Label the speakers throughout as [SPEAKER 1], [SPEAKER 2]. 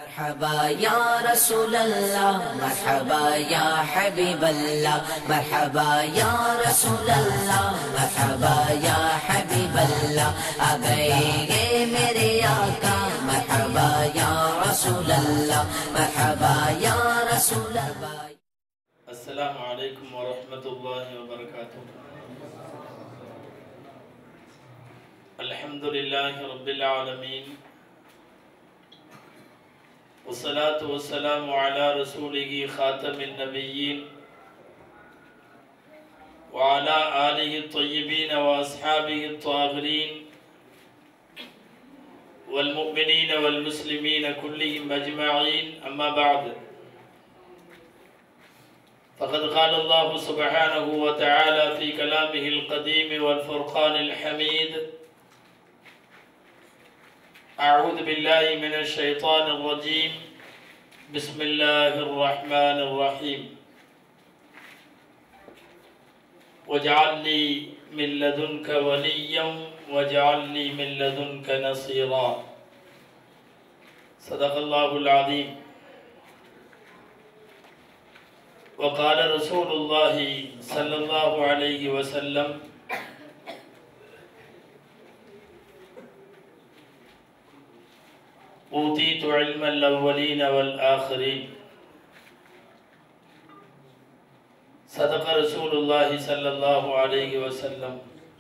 [SPEAKER 1] مرحبا يا رسول الله مرحبا يا حبيب الله مرحبا يا رسول الله مرحبا يا حبيب الله आ गए ये मेरे आका مرحبا يا رسول الله مرحبا يا رسول الله
[SPEAKER 2] السلام عليكم ورحمة الله وبركاته الحمد لله رب العالمين والصلاة والسلام على رسوله خاتم النبيين وعلى آله الطيبين وأصحابه الطاهرين والمؤمنين والمسلمين كلهم أجمعين أما بعد فقد قال الله سبحانه وتعالى في كلامه القديم والفرقان الحميد أعوذ بالله من الشيطان الرجيم بسم الله الرحمن الرحيم واجعل لي من لدنك وليا واجعل لي من لدنك نصيرا صدق الله العظيم وقال رسول الله صلى الله عليه وسلم أوتيت علم الأولين والآخرين صدق رسول الله صلى الله عليه وسلم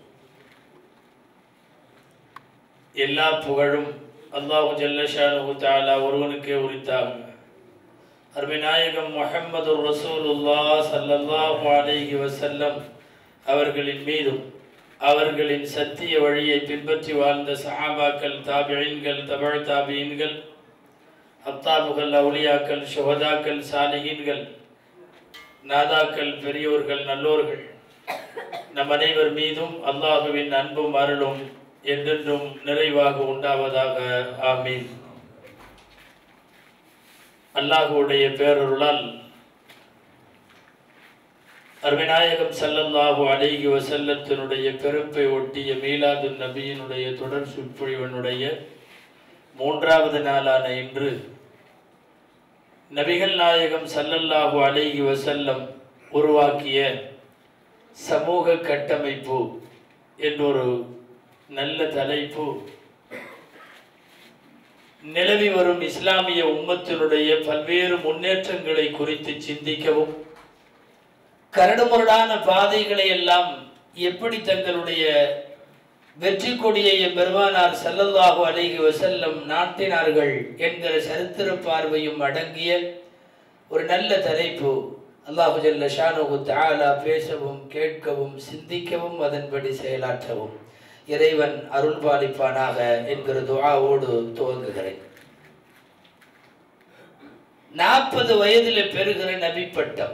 [SPEAKER 2] எல்லா புகழும் அல்லாஹு ஜல்லஷானு தாலா ஒருவனுக்கே உரித்தாகும் அருமைநாயகம் முஹம்மது ரசூலுல்லா சல்லல்லாஹு அலைஹி வஸல்லம் அவர்களின் மீதும் அவர்களின் சத்திய வழியை பின்பற்றி வாழ்ந்த சஹாபாக்கள் தாபியின்கள் தபழ் தாபியின்கள் அப்தாபுகள் அவுலியாக்கள் சுகதாக்கள் சாலிகின்கள் நாதாக்கள் பெரியோர்கள் நல்லோர்கள் நம் அனைவர் மீதும் அல்லாஹுவின் அன்பும் அருளும் என்றென்றும் நிறைவாக உண்டாவதாக ஆமீன் அல்லாஹுடைய பேரருளால் அருவிநாயகம் சல்லல்லாஹு அலைஹி வசல்லத்தினுடைய பிறப்பை ஒட்டிய மீலாது நபியினுடைய தொடர் சொற்பொழிவனுடைய மூன்றாவது நாளான இன்று நபிகள் நாயகம் சல்லல்லாஹு அலைஹி வசல்லம் உருவாக்கிய சமூக கட்டமைப்பு என்றொரு நல்ல தலைப்பு நிலவி வரும் இஸ்லாமிய உம்மத்தினுடைய பல்வேறு முன்னேற்றங்களை குறித்து சிந்திக்கவும் கரடுமுரடான பாதைகளை எல்லாம் எப்படி தங்களுடைய வெற்றி கொடியை பெருமானார் செல்லல்லாஹு அலைஹி வசல்லம் நாட்டினார்கள் என்கிற சரித்திர பார்வையும் அடங்கிய ஒரு நல்ல தலைப்பு அல்லாஹு ஜல்ல ஷானு தாலா பேசவும் கேட்கவும் சிந்திக்கவும் அதன்படி செயலாற்றவும் இறைவன் அருள் பாலிப்பானாக என்கிற துவாவோடு துவங்குகிறேன் நாற்பது வயதில் பெறுகிற நபி பட்டம்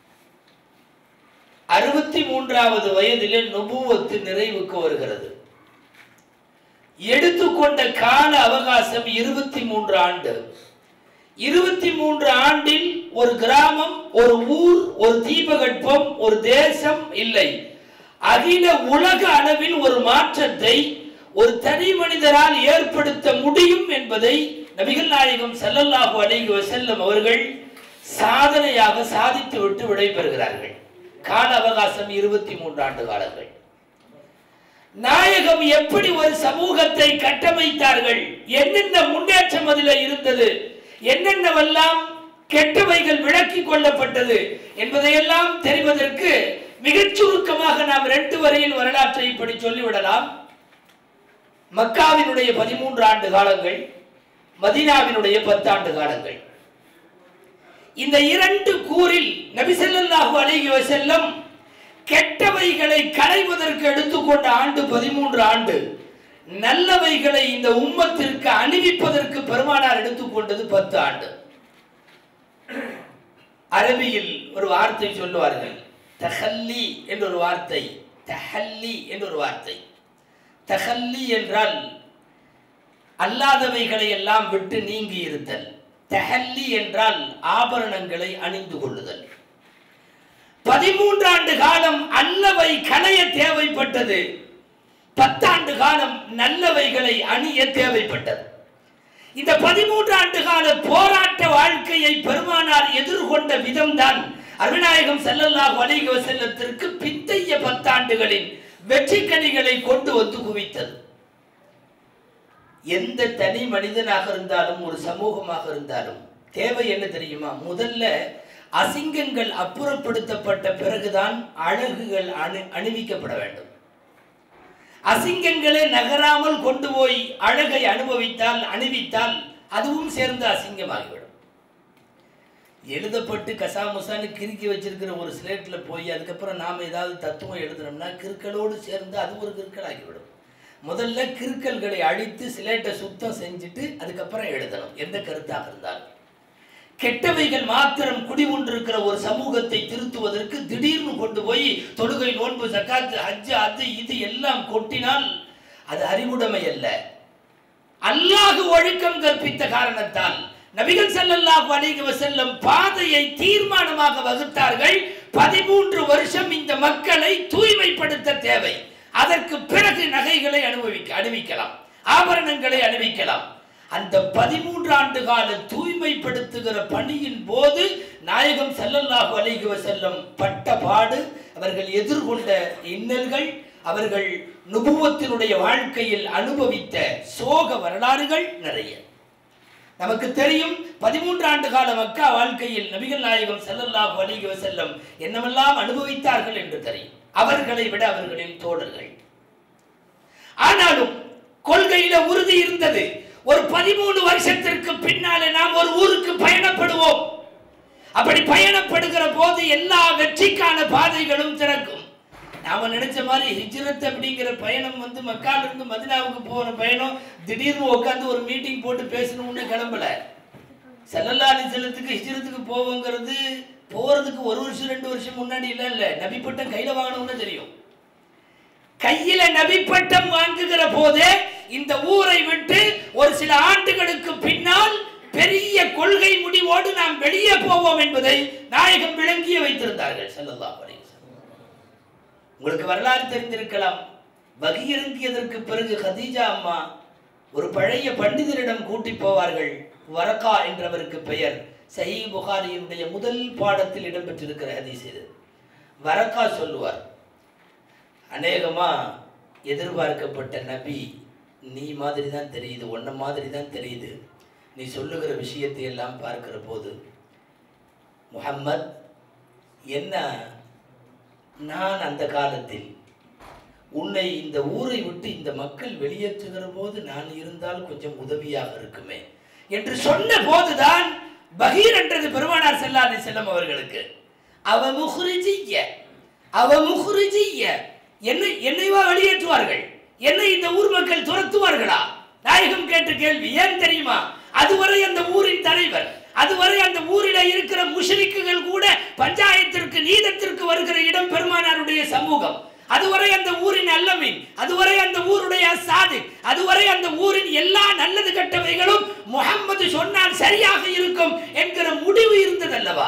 [SPEAKER 2] அறுபத்தி மூன்றாவது வயதிலே நுபுவத்து நிறைவுக்கு வருகிறது எடுத்துக்கொண்ட கால அவகாசம் இருபத்தி மூன்று ஆண்டு இருபத்தி மூன்று ஆண்டில் ஒரு கிராமம் ஒரு ஊர் ஒரு தீபகற்பம் ஒரு தேசம் இல்லை அகில உலக அளவில் ஒரு மாற்றத்தை ஒரு தனி மனிதரால் ஏற்படுத்த முடியும் என்பதை நபிகள் நாயகம் செல்லல்லாஹு அலைஹி வசல்லம் அவர்கள் சாதனையாக சாதித்து விட்டு விடைபெறுகிறார்கள் கால அவகாசம் இருபத்தி மூன்று ஆண்டு காலங்கள் நாயகம் எப்படி ஒரு சமூகத்தை கட்டமைத்தார்கள் என்னென்ன முன்னேற்றம் அதில் இருந்தது என்னென்னவெல்லாம் கெட்டவைகள் விளக்கி கொள்ளப்பட்டது என்பதையெல்லாம் தெரிவதற்கு மிகச் சுருக்கமாக நாம் ரெண்டு வரையில் வரலாற்றை இப்படி சொல்லிவிடலாம் மக்காவினுடைய பதிமூன்று ஆண்டு காலங்கள் மதினாவினுடைய பத்தாண்டு காலங்கள் இந்த இரண்டு கூறில் நபிசல்லாஹு அலைஹி வஸல்லம் கெட்டவைகளை களைவதற்கு எடுத்துக்கொண்ட ஆண்டு பதிமூன்று ஆண்டு நல்லவைகளை இந்த உம்மத்திற்கு அணிவிப்பதற்கு பெருமானார் எடுத்துக்கொண்டது பத்து ஆண்டு அரபியில் ஒரு வார்த்தை சொல்லுவார்கள் தஹல்லி என்ற ஒரு வார்த்தை தஹல்லி என்ற ஒரு வார்த்தை தஹல்லி என்றால் அல்லாதவைகளை எல்லாம் விட்டு நீங்கி இருத்தல் தஹல்லி என்றால் ஆபரணங்களை அணிந்து கொள்ளுதல் பதிமூன்றாண்டு காலம் அல்லவை களைய தேவைப்பட்டது பத்தாண்டு காலம் நல்லவைகளை அணிய தேவைப்பட்டது இந்த பதிமூன்று ஆண்டு கால போராட்ட வாழ்க்கையை பெருமானார் எதிர்கொண்ட விதம்தான் அருணாயகம் செல்லல்லாஹு அலைஹி வஸல்லத்திற்கு பிந்தைய பத்தாண்டுகளின் வெற்றி கனிகளை கொண்டு வந்து குவித்தது எந்த தனி மனிதனாக இருந்தாலும் ஒரு சமூகமாக இருந்தாலும் தேவை என்ன தெரியுமா முதல்ல அசிங்கங்கள் அப்புறப்படுத்தப்பட்ட பிறகுதான் அழகுகள் அணு அணிவிக்கப்பட வேண்டும் அசிங்கங்களே நகராமல் கொண்டு போய் அழகை அனுபவித்தால் அணிவித்தால் அதுவும் சேர்ந்து அசிங்கமாகிவிடும் எழுதப்பட்டு கசாமுசான்னு கிறுக்கி வச்சிருக்கிற ஒரு ஸ்லேட்ல போய் அதுக்கப்புறம் நாம ஏதாவது தத்துவம் எழுதுனோம்னா கிறுக்கலோடு சேர்ந்து அது ஒரு கிறுக்கலாகிவிடும் முதல்ல கிறுக்கல்களை அழித்து சிலேட்டை சுத்தம் செஞ்சுட்டு அதுக்கப்புறம் எழுதணும் எந்த கருத்தாக இருந்தாலும் கெட்டவைகள் மாத்திரம் குடிகொண்டிருக்கிற ஒரு சமூகத்தை திருத்துவதற்கு திடீர்னு கொண்டு போய் தொழுகை நோன்பு சக்காத்து ஹஜ்ஜு அது இது எல்லாம் கொட்டினால் அது அறிவுடைமை அல்ல அல்லாஹ் ஒழுக்கம் கற்பித்த காரணத்தால் நபிகள் ஸல்லல்லாஹு அலைஹி வஸல்லம் பாதையை தீர்மானமாக வகுத்தார்கள் பதிமூன்று வருஷம் இந்த மக்களை தூய்மைப்படுத்த தேவை அதற்கு பிறகு நகைகளை அனுபவிக்க அணிவிக்கலாம் ஆபரணங்களை அணிவிக்கலாம் அந்த பதிமூன்று ஆண்டு கால தூய்மைப்படுத்துகிற பணியின் போது நாயகம் ஸல்லல்லாஹு அலைஹி வஸல்லம் பட்ட பாடு அவர்கள் எதிர்கொண்ட இன்னல்கள் அவர்கள் நுபுவத்தினுடைய வாழ்க்கையில் அனுபவித்த சோக வரலாறுகள் நிறைய நமக்கு தெரியும் பதிமூன்று ஆண்டு கால மக்கா வாழ்க்கையில் நபிகள் நாயகம் ஸல்லல்லாஹு அலைஹி வஸல்லம் என்னவெல்லாம் அனுபவித்தார்கள் என்று தெரியும் அவர்களை விட அவர்களின் தோழர்கள் ஆனாலும் கொள்கையில உறுதி இருந்தது ஒரு பதிமூணு வருஷத்திற்கு பின்னாலே நாம் ஒரு ஊருக்கு பயணப்படுவோம் அப்படி பயணப்படுகிற போது எல்லா வெற்றிக்கான பாதைகளும் திறக்கும் நாம நினைச்ச மாதிரி ஹிஜ்ரத் அப்படிங்கிற பயணம் வந்து மக்கால இருந்து மதினாவுக்கு போன பயணம் திடீர்னு உட்காந்து ஒரு மீட்டிங் போட்டு பேசணும்னு கிளம்பல செல்லல்லா அலிசல்லத்துக்கு ஹிஜ்ரத்துக்கு போவோங்கிறது போறதுக்கு ஒரு வருஷம் ரெண்டு வருஷம் முன்னாடி இல்ல இல்ல நபி பட்டம் கையில வாங்கணும்னு தெரியும் கையில நபி பட்டம் வாங்குகிற போதே இந்த ஊரை விட்டு ஒரு சில ஆண்டுகளுக்கு பின்னால் பெரிய கொள்கை முடிவோடு நாம் வெளியே போவோம் என்பதை நாயகம் விளங்கிய வைத்திருந்தார்கள் ஸல்லல்லாஹு அலைஹி வஸல்லம். உங்களுக்கு வரலாறு தெரிந்திருக்கலாம் வகியிறங்கியதற்கு பிறகு ஹதீஜா அம்மா ஒரு பழைய பண்டிதரிடம் கூட்டி போவார்கள் வரகா என்றவருக்கு பெயர் சஹீ புகாரியினுடைய முதல் பாடத்தில் இடம்பெற்றிருக்கிற ஹதீஸ் இது வரகா சொல்லுவார் அநேகமா எதிர்பார்க்கப்பட்ட நபி நீ மாதிரி தான் தெரியுது உன்ன மாதிரி தான் தெரியுது நீ சொல்லுகிற விஷயத்தை எல்லாம் பார்க்கிற போது முஹம்மத் என்ன நான் அந்த காலத்தில் உன்னை இந்த ஊரை விட்டு இந்த மக்கள் வெளியேற்றுகிற போது நான் இருந்தால் கொஞ்சம் உதவியாக இருக்குமே என்று சொன்ன போதுதான் பகீர் என்றது பெருமானார் செல்லாதி செல்லம் அவர்களுக்கு அவ முஹ்ரிஜிய அவ முஹ்ரிஜிய என்னை என்னைவா வெளியேற்றுவார்கள் என்னை இந்த ஊர் மக்கள் துரத்துவார்களா நாயகம் கேட்ட கேள்வி ஏன் தெரியுமா அதுவரை அந்த ஊரின் தலைவர் அதுவரை அந்த ஊரில் இருக்கிற முஷ்ரிக்குகள் கூட பஞ்சாயத்திற்கு நீதத்திற்கு வருகிற இடம் பெருமானாருடைய சமூகம் அதுவரை அந்த ஊரின் அல்லமீன் அதுவரை அந்த ஊருடைய சாதி அதுவரை அந்த ஊரின் எல்லா நல்லது கெட்டவைகளும் முகம்மது சொன்னால் சரியாக இருக்கும் என்கிற முடிவு இருந்ததல்லவா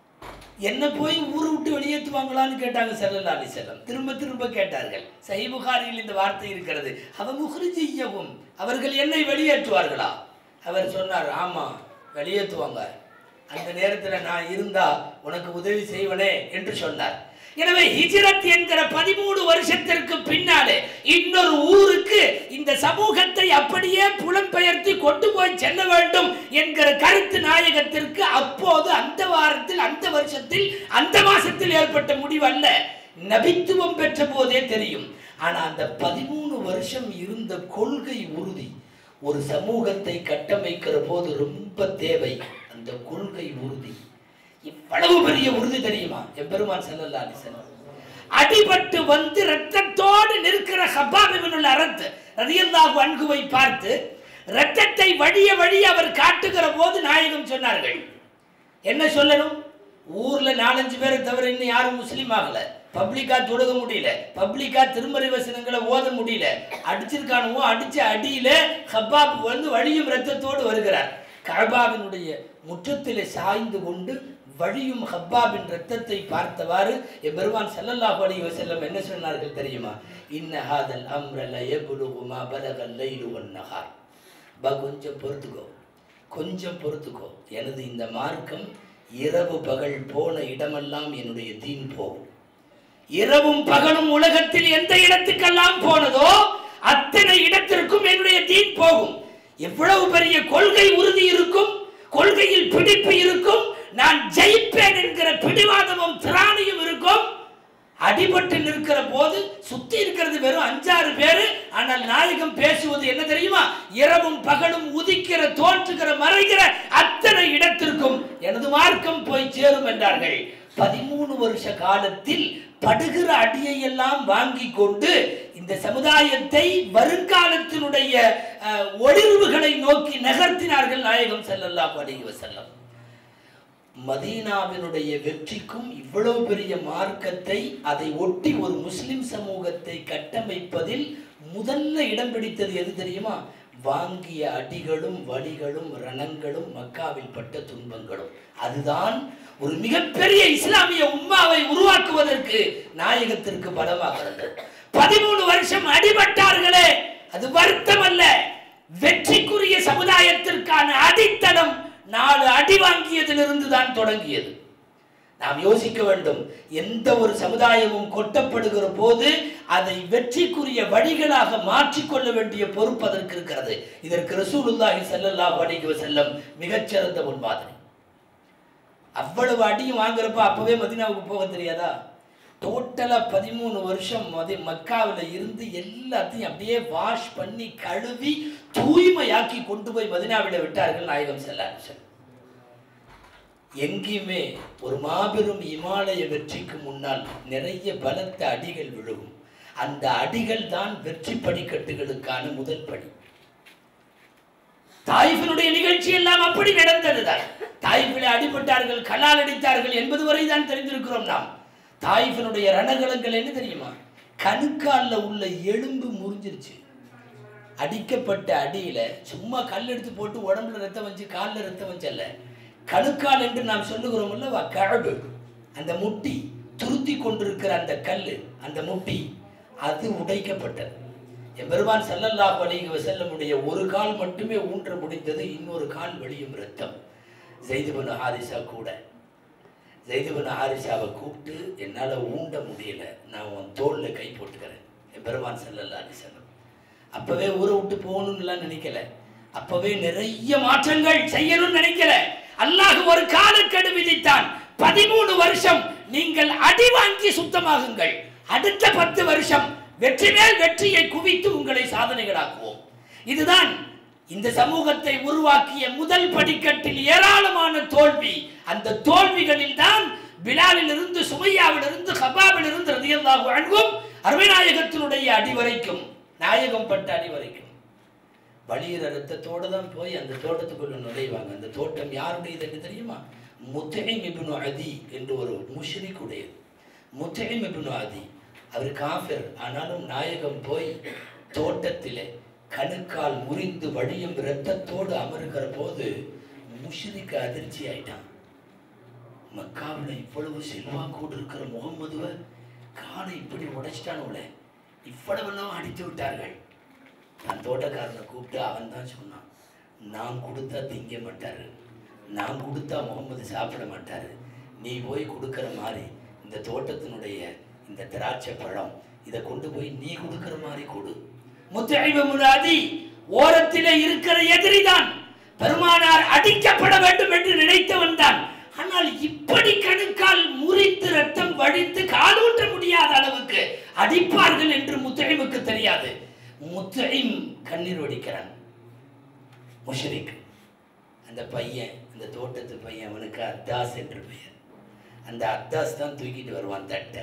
[SPEAKER 2] என்ன போய் ஊரை விட்டு வெளியேற்றுவாங்களான்னு கேட்டாங்க செல்லல்லா அலி செல்லம் திரும்ப திரும்ப கேட்டார்கள் சஹி புகாரியில் இந்த வார்த்தை இருக்கிறது அவ முஹ்ரிஜியவும் அவர்கள் என்னை வெளியேற்றுவார்களா அவர் சொன்னார் ஆமா வெளியேற்றுவாங்க அந்த நேரத்தில் நான் இருந்தா உனக்கு உதவி செய்வனே என்று சொன்னார் எனவே ஹிஜ்ரத் என்கிற பதிமூணு வருஷத்திற்கு பின்னாலே இன்னொரு ஊருக்கு இந்த சமூகத்தை அப்படியே புலம்பெயர்த்து கொண்டு போய் செல்ல வேண்டும் என்கிற கருத்து நாயகத்திற்கு அப்போது அந்த வாரத்தில் அந்த வருஷத்தில் அந்த மாசத்தில் ஏற்பட்ட முடிவு அல்ல நபித்துவம் பெற்ற போதே தெரியும் ஆனா அந்த பதிமூணு வருஷம் இருந்த கொள்கை உறுதி ஒரு சமூகத்தை கட்டமைக்கிற போது ரொம்ப தேவை அந்த கொள்கை உறுதி இவ்வளவு பெரிய உறுதி தெரியுமா எம்பெருமான் ஸல்லல்லாஹு அலைஹி வஸல்லம் அடிபட்டு வந்து ரத்தத்தோடு நிற்கிற ஹப்பாப் இப்னுல் அரத் ரலியல்லாஹு அன்ஹுவை பார்த்து ரத்தத்தை வழிய வழிய அவர் காட்டுகிற போது நாயகம் சொன்னார்கள் என்ன சொல்லணும் ஊர்ல நாலஞ்சு பேரை தவிர இன்னும் யாரும் முஸ்லீம் ஆகல பப்ளிக்கா தொழுக முடியல பப்ளிக்கா திருமறை வசனங்களை ஓத முடியல அடிச்சிருக்கானுவோ அடிச்ச அடியில ஹப்பாப் வந்து வழியும் ரத்தத்தோடு வருகிறார் கஅபாவினுடைய முற்றத்திலே சாய்ந்து கொண்டு வழியும் ஹப்பாபின் ரத்தத்தை பார்த்தவாறு எம்பெருமான் ஸல்லல்லாஹு அலைஹி வஸல்லம் என்ன சொன்னார்கள் தெரியுமா இன்ன ஹாதல் அம்ர ல யப்லுகு மா பலகல் லைலு வன் நஹார் பா கொஞ்சம் பொறுத்துக்கோ கொஞ்சம் பொறுத்துக்கோ எனது இந்த மார்க்கம் இரவு பகல் போன இடமெல்லாம் என்னுடைய தீன் போகும் இரவும் பகலும் உலகத்தில் எந்த இடத்துக்கெல்லாம் போனதோ அத்தனை இடத்திற்கும் என்னுடைய தீன் போகும் எவ்வளவு பெரிய கொள்கை உறுதி இருக்கும் கொள்கையில் பிடிப்பு இருக்கும் நான் ஜெயிப்பேன் என்கிற பிடிவாதமும் திராணியும் இருக்கும் அடிபட்டு நிற்கிற போது சுத்தி இருக்கிறது வெறும் அஞ்சாறு பேரு ஆனால் நாயகம் பேசுவது என்ன தெரியுமா இரவும் பகலும் உதிக்கிற தோற்றுகிற மறைகிற அத்தனை இடத்திற்கும் எனது மார்க்கம் போய் சேரும் என்றார்கள் பதிமூணு வருஷ காலத்தில் படுகிற அடியை எல்லாம் வாங்கி கொண்டு இந்த சமுதாயத்தை வருங்காலத்தினுடைய அஹ், ஒளிர்வுகளை நோக்கி நகர்த்தினார்கள் நாயகம் ஸல்லல்லாஹு அலைஹி வஸல்லம் மதீனாவினுடைய வெற்றிக்கும் இவ்வளவு பெரிய மார்க்கத்தை அதை ஒட்டி ஒரு முஸ்லிம் சமூகத்தை கட்டமைப்பதில் முதல்ல இடம் பிடித்தது எது தெரியுமா வாங்கிய அடிகளும் வலிகளும் ரணங்களும் மக்காவில் பட்ட துன்பங்களும் அதுதான் ஒரு மிகப்பெரிய இஸ்லாமிய உம்மாவை உருவாக்குவதற்கு நாயகத்திற்கு பலமாக இருந்தது பதிமூணு வருஷம் அடிபட்டார்களே அது வருத்தம் அல்ல வெற்றிக்குரிய சமுதாயத்திற்கான அடித்தளம் நாலு அடி வாங்கியதிலிருந்து தான் தொடங்கியது நாம் யோசிக்க வேண்டும் எந்த ஒரு சமுதாயமும் கொட்டப்படுகிற போது அதை வெற்றிக்குரிய வழிகளாக மாற்றிக்கொள்ள வேண்டிய பொறுப்பு அதற்கு இருக்கிறது இதற்கு ரசூலுல்லாஹி ஸல்லல்லாஹு அலைஹி வஸல்லம் மிகச்சிறந்த முன்மாதிரி அவ்வளவு அடியும் வாங்குறப்ப அப்பவே மதீனாவுக்கு போக தெரியாதா டோட்டலா பதிமூணு வருஷம் மதி மக்காவில் இருந்து எல்லாத்தையும் அப்படியே வாஷ் பண்ணி கழுவி தூய்மையாக்கி கொண்டு போய் மதினாவில விட்டார்கள் நாயகம் செல்லாச்சு எங்கேயுமே ஒரு மாபெரும் இமாலய வெற்றிக்கு முன்னால் நிறைய பலத்த அடிகள் விழுகும் அந்த அடிகள் தான் வெற்றி படிக்கட்டுகளுக்கான முதல் படி தாய்ஃபினுடைய நிகழ்ச்சி எல்லாம் அப்படி நடந்ததுதான் தாய்ஃபிலே அடிபட்டார்கள் கல்லால் அடித்தார்கள் என்பது வரை தான் தெரிந்திருக்கிறோம் நாம் தாய்ஃபினுடைய ரணகலங்கள் என்ன தெரியுமா கணுக்கால்ல உள்ள எலும்பு முறிஞ்சிருச்சு அடிக்கப்பட்ட அடியில சும்மா கல் எடுத்து போட்டு உடம்புல ரத்தம் வச்சு காலில் ரத்தம் வச்சல்ல கணுக்கால் என்று நாம் சொல்லுகிறோம் அல்லவா கழடு அந்த முட்டி துருத்தி கொண்டிருக்கிற அந்த கல் அந்த முட்டி அது உடைக்கப்பட்டது எம்பெருமான் ஸல்லல்லாஹு அலைஹி வஸல்லமுடைய ஒரு கால் மட்டுமே ஊன்ற முடிந்தது இன்னொரு கால் வெளியும் ரத்தம் ஜெய்துபன் ஹாரிசா கூட ஜெய்துபன் ஹாரிசாவை கூப்பிட்டு என்னால் ஊண்ட முடியல நான் உன் தோளில் கை போட்டுக்கிறேன் என் பெருமான் ஸல்லல்லாஹு அலைஹி வஸல்லம் அப்பவே ஊரை விட்டு போகணும்னுலாம் நினைக்கல அப்பவே நிறைய மாற்றங்கள் செய்யணும்னு நினைக்கல அல்லாஹ் ஒரு காலக்கெடு விதித்தான் பதிமூணு வருஷம் நீங்கள் அடி வாங்கி சுத்தமாகுங்கள் அடுத்த பத்து வருஷம் வெற்றி மேல் வெற்றியை குவித்து உங்களை சாதனைகளாக்குவோம் இதுதான் இந்த சமூகத்தை உருவாக்கிய முதல் படிக்கட்டில் ஏராளமான தோல்வி அந்த தோல்விகளில் தான் பிலாலில் இருந்து சுமையாவில் இருந்து ஹபாபில் இருந்து ரதியல்லாஹு அன்கும் அருமைநாயகத்தினுடைய அடி வரைக்கும் நாயகம் பட்ட அடி வரைக்கும் வழியிற ரத்தத்தோடு தான் போய் அந்த தோட்டத்துக்குள்ள நுழைவாங்க அந்த தோட்டம் யாருடையது என்று தெரியுமா முத்தைம் இப்னு அதி என்று ஒரு முஷ்ரிக் உடையது முத்தைம் இப்னு அதி அவர் காஃபிர் ஆனாலும் நாயகம் போய் தோட்டத்திலே கணுக்கால் முறிந்து வழியும் இரத்தத்தோடு அமருகிற போது முஷ்ரிக்கு அதிர்ச்சி ஆயிட்டான் மக்காவில் இவ்வளவு செல்வாக்கோடு இருக்கிற முகம்மதுவை காலை இப்படி உடைச்சிட்டானுங்களே இவ்வளவெல்லாம் அடித்து விட்டார்கள் நான் தோட்டக்காரனை கூப்பிட்டு அவன் தான் சொன்னான் நான் கொடுத்தா திங்க மாட்டாரு நான் கொடுத்தா முகமது சாப்பிட மாட்டாரு நீ போய் கொடுக்கிற மாதிரி இந்த தோட்டத்தினுடைய இந்த திராட்சை பழம் இதை கொண்டு போய் நீ கொடுக்கிற மாதிரி கொடு முத்தாதி ஓரத்திலே இருக்கிற எதிரிதான் பெருமானார் அடிக்கப்பட வேண்டும் என்று நினைத்தவன் தான் ஆனால் இப்படி கணுக்கால் முறித்து ரத்தம் வடித்து காலூன்ற முடியாத அளவுக்கு அடிப்பார்கள் என்று முத்தைமுக்கு தெரியாது முத்தைம் கண்ணீர் வடிக்கிறான் முஷரிக் அந்த பையன் அந்த தோட்டத்து பையன் அவனுக்கு அத்தாஸ் என்று பெயர் அந்த அத்தாஸ் தான் தூக்கிட்டு வருவான் தட்டை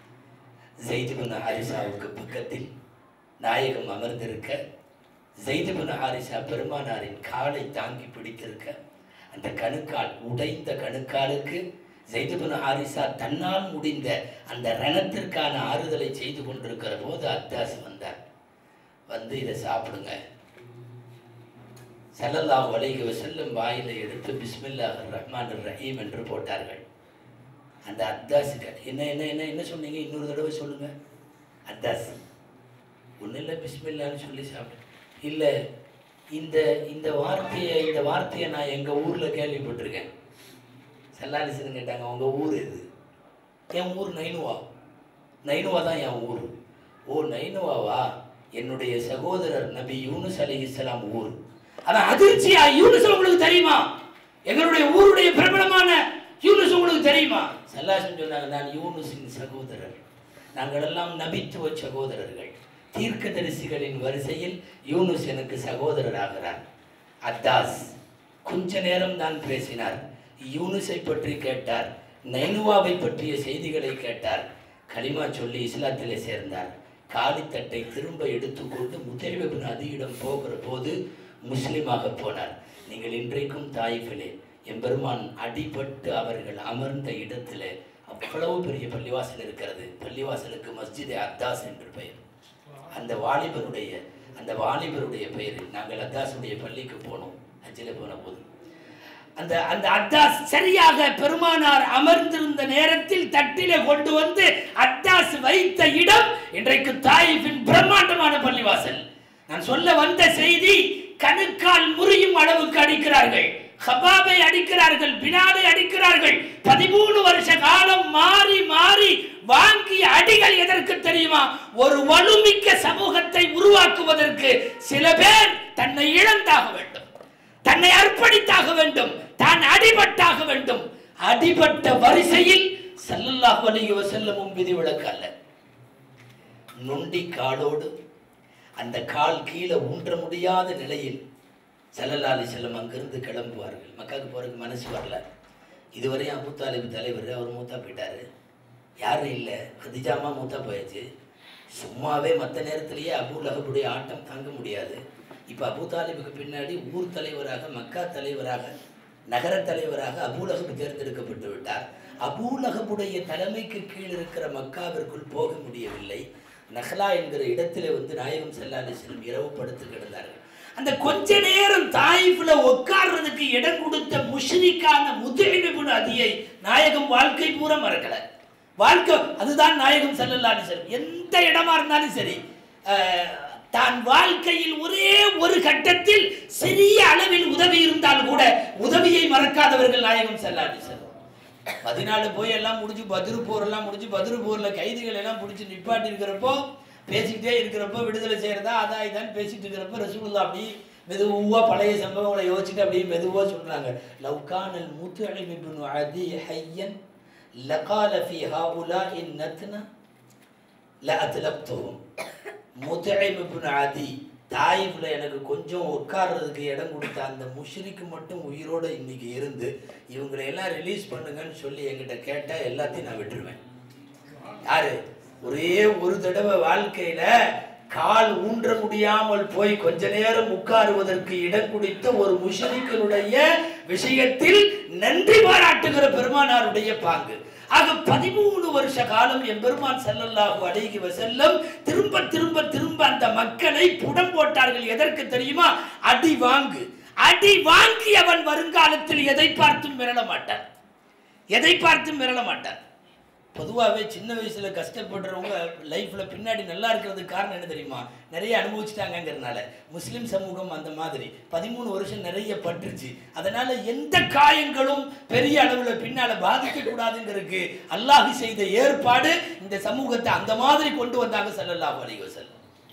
[SPEAKER 2] ஜெய்துபின் ஹாரிசாவுக்கு பக்கத்தில் நாயகம் அமர்ந்திருக்க ஜெய்துபின் ஹாரிசா பெருமானாரின் காலை தாங்கி பிடித்திருக்க அந்த கணுக்கால் உடைந்த கணுக்காலுக்கு ஜெய்துபின் ஹாரிசா தன்னால் முடிந்த அந்த ரணத்திற்கான ஆறுதலை செய்து கொண்டிருக்கிற போது அத்தாஸ் வந்தார் வந்து இதை சாப்பிடுங்க ஸல்லல்லாஹு அலைஹி வஸல்லம் வாயில எடுத்து பிஸ்மில்லாஹ் ரஹ்மான் ரஹீம் என்று போட்டார்கள் அந்த அத்தாஸுக்கு என்ன என்ன என்ன என்ன சொன்னீங்க இன்னொரு தடவை சொல்லுங்க அத்தாஸ் ஒன்றும் இல்லை பிஸ்மில்லான்னு சொல்லி சாப்பிடு இல்லை இந்த இந்த வார்த்தையை இந்த வார்த்தையை நான் எங்க ஊர்ல கேள்விப்பட்டிருக்கேன் செல்லாலிசன் கேட்டாங்க உங்க ஊர் எது என் ஊர் நைனுவா நைனுவா தான் என் ஊர் ஓ நைனுவாவா என்னுடைய சகோதரர் நபி யூனுஸ் அலைஹிஸ்ஸலாம் ஊர் அதான் அதிர்ச்சியா யூனுஸ் உங்களுக்கு தெரியுமா எங்களுடைய ஊருடைய பிரபலமான யூனுஸ் உங்களுக்கு தெரியுமா சல்லாசன் சொன்னாங்க நான் யூனுஸின் சகோதரர் நாங்கள் எல்லாம் நபித்துவ சகோதரர்கள் தீர்க்கதரிசிகளின் வரிசையில் யூனுஸ் எனக்கு சகோதரராகிறார் அத்தாஸ் கொஞ்ச நேரம் தான் பேசினார் யூனுஸை பற்றி கேட்டார் நைனுவாவை பற்றிய செய்திகளை கேட்டார் கலிமா சொல்லி இஸ்லாத்திலே சேர்ந்தார் காலித்தட்டை திரும்ப எடுத்துக்கொண்டு முத்தைவபின் அதியிடம் போகிற போது முஸ்லிமாக போனார் நீங்கள் இன்றைக்கும் தாயிஃபிலே எம்பெருமான் அடிபட்டு அவர்கள் அமர்ந்த இடத்திலே அவ்வளவு பெரிய பள்ளிவாசல் இருக்கிறது பள்ளிவாசலுக்கு மஸ்ஜிதே அத்தாஸ் என்று பெயர் அந்த வாலிபருடைய அந்த வாலிபருடைய பெயரில் நாங்கள் அத்தாஸுடைய பள்ளிக்கு போனோம் ஹஜ்ஜில் போன போது அந்த அந்த அத்தாஸ் சரியாக பெருமானார் அமர்ந்திருந்த நேரத்தில் தட்டிலே கொண்டு வந்து அத்தாஸ் வைத்த இடம் இன்றைக்கு தாயிஃபின் பிரம்மாண்டமான பள்ளிவாசல் நான் சொல்ல வந்த செய்தி கணுக்கால் முறியும் அளவுக்கு அடிக்கிறார்கள் ஹபாபை அடிக்கிறார்கள் பிலாலை அடிக்கிறார்கள் பதிமூணு வருஷ காலம் மாறி மாறி வாங்கிய அடிகள் எதற்கு தெரியுமா ஒரு வலுமிக்க சமூகத்தை உருவாக்குவதற்கு சில பேர் தன்னை இழந்தாக வேண்டும் தன்னை அர்ப்பணித்தாக வேண்டும் தான் அடிபட்டாக வேண்டும் அடிபட்ட வரிசையில் ஸல்லல்லாஹு அலைஹி வஸல்லமும் விதிவிலக்கு அல்ல நொண்டி காலோடு அந்த கால் கீழே ஊன்ற முடியாத நிலையில் ஸல்லல்லாஹு அலைஹி வஸல்லம் அங்கிருந்து கிளம்புவார்கள் மக்காவுக்கு போறதுக்கு மனசு வரல இதுவரையும் அபு தாலிப் தலைவர் அவர் மூத்தா போயிட்டாரு யாரும் இல்லை ஹதிஜாமா மூத்தா போயாச்சு சும்மாவே மற்ற நேரத்திலேயே அபு லஹபுடைய ஆட்டம் தாங்க முடியாது இப்போ அபு தாலிபுக்கு பின்னாடி ஊர் தலைவராக மக்கா தலைவராக நகர தலைவராக அபூலகப் தேர்ந்தெடுக்கப்பட்டு விட்டார் அபூலகபுடைய தலைமைக்கு கீழ் இருக்கிற மக்காவிற்குள் போக முடியவில்லை நஹ்லா என்கிற இடத்திலே வந்து நாயகம் செல்லாலே செல்லும் இரவு படுத்து கிடந்தார்கள் அந்த கொஞ்ச நேரம் தாயிஃப்ல உட்கார்றதுக்கு இடம் கொடுத்த முஷ்ரிக்கான முதுகிபின் அதியை நாயகம் வாழ்க்கை பூரா மறக்கல வாழ்க்கை அதுதான் நாயகம் செல்லல்லான்னு சரி எந்த இடமா இருந்தாலும் சரி அஹ், தான் வாழ்க்கையில் ஒரே ஒரு கட்டத்தில் சிறிய அளவில் உதவி இருந்தால் கூட உதவியை மறக்காதவர்கள் நாயகம் செல்லாடி சார் பதினாலு போய் எல்லாம் முடிஞ்சு பதிரு போர் எல்லாம் முடிஞ்சு பதிரு போர்ல கைதிகள் எல்லாம் பிடிச்சி நிப்பாட்டி இருக்கிறப்போ பேசிக்கிட்டே இருக்கிறப்போ விடுதலை செய்யறதா அதா இதான் பேசிட்டு இருக்கிறப்போ ரசூலுல்லா அப்படி மெதுவா பழைய சம்பவங்களை யோசிச்சுட்டு அப்படியே மெதுவா சொல்றாங்க லவ்கானல் முத்து அலிபின் அதி ஹையன் லகால ஃபி ஹாவுலா இன் நத்னா லஅத்லப்துஹும் முத்இம் இப்னு அதி தாயிஃப்ல எனக்கு கொஞ்சம் உட்கார்றதுக்கு இடம் கொடுத்த அந்த முஷ்ரிக்கு மட்டும் உயிரோட இன்னைக்கு இருந்து இவங்களை எல்லாம் ரிலீஸ் பண்ணுங்கன்னு சொல்லி என்கிட்ட கேட்டா எல்லாத்தையும் நான் விட்டுருவேன் யாரு ஒரே ஒரு தடவை வாழ்க்கையில கால் ஊன்ற முடியாமல் போய் கொஞ்ச நேரம் உட்காருவதற்கு இடம் கொடுத்த ஒரு முஷரிக்கனுடைய விஷயத்தில் நன்றி பாராட்டுகிற பெருமானாருடைய பாங்கு ஆக பதிமூணு வருஷ காலம் எம்பெருமான் ஸல்லல்லாஹு அலைஹி வஸல்லம் திரும்ப திரும்ப திரும்ப அந்த மக்களை புடம் போட்டார்கள் எதற்கு தெரியுமா அடி வாங்கு அடி வாங்கி அவன் வருங்காலத்தில் எதை பார்த்தும் மிரள மாட்டான் எதை பார்த்தும் மிரள மாட்டார் பொதுவாகவே சின்ன வயசுல கஷ்டப்படுறவங்க லைஃப்ல பின்னாடி நல்லா இருக்கிறதுக்கு காரணம் என்ன தெரியுமா நிறைய அனுபவிச்சிட்டாங்கங்கிறதுனால முஸ்லிம் சமூகம் அந்த மாதிரி பதிமூணு வருஷம் நிறைய பட்டுருச்சு அதனால எந்த காயங்களும் பெரிய அளவுல பின்னால பாதிக்க கூடாதுங்கிறதுக்கு அல்லாஹ் செய்த ஏற்பாடு இந்த சமூகத்தை அந்த மாதிரி கொண்டு வந்தாங்க ஸல்லல்லாஹு அலைஹி வஸல்லம்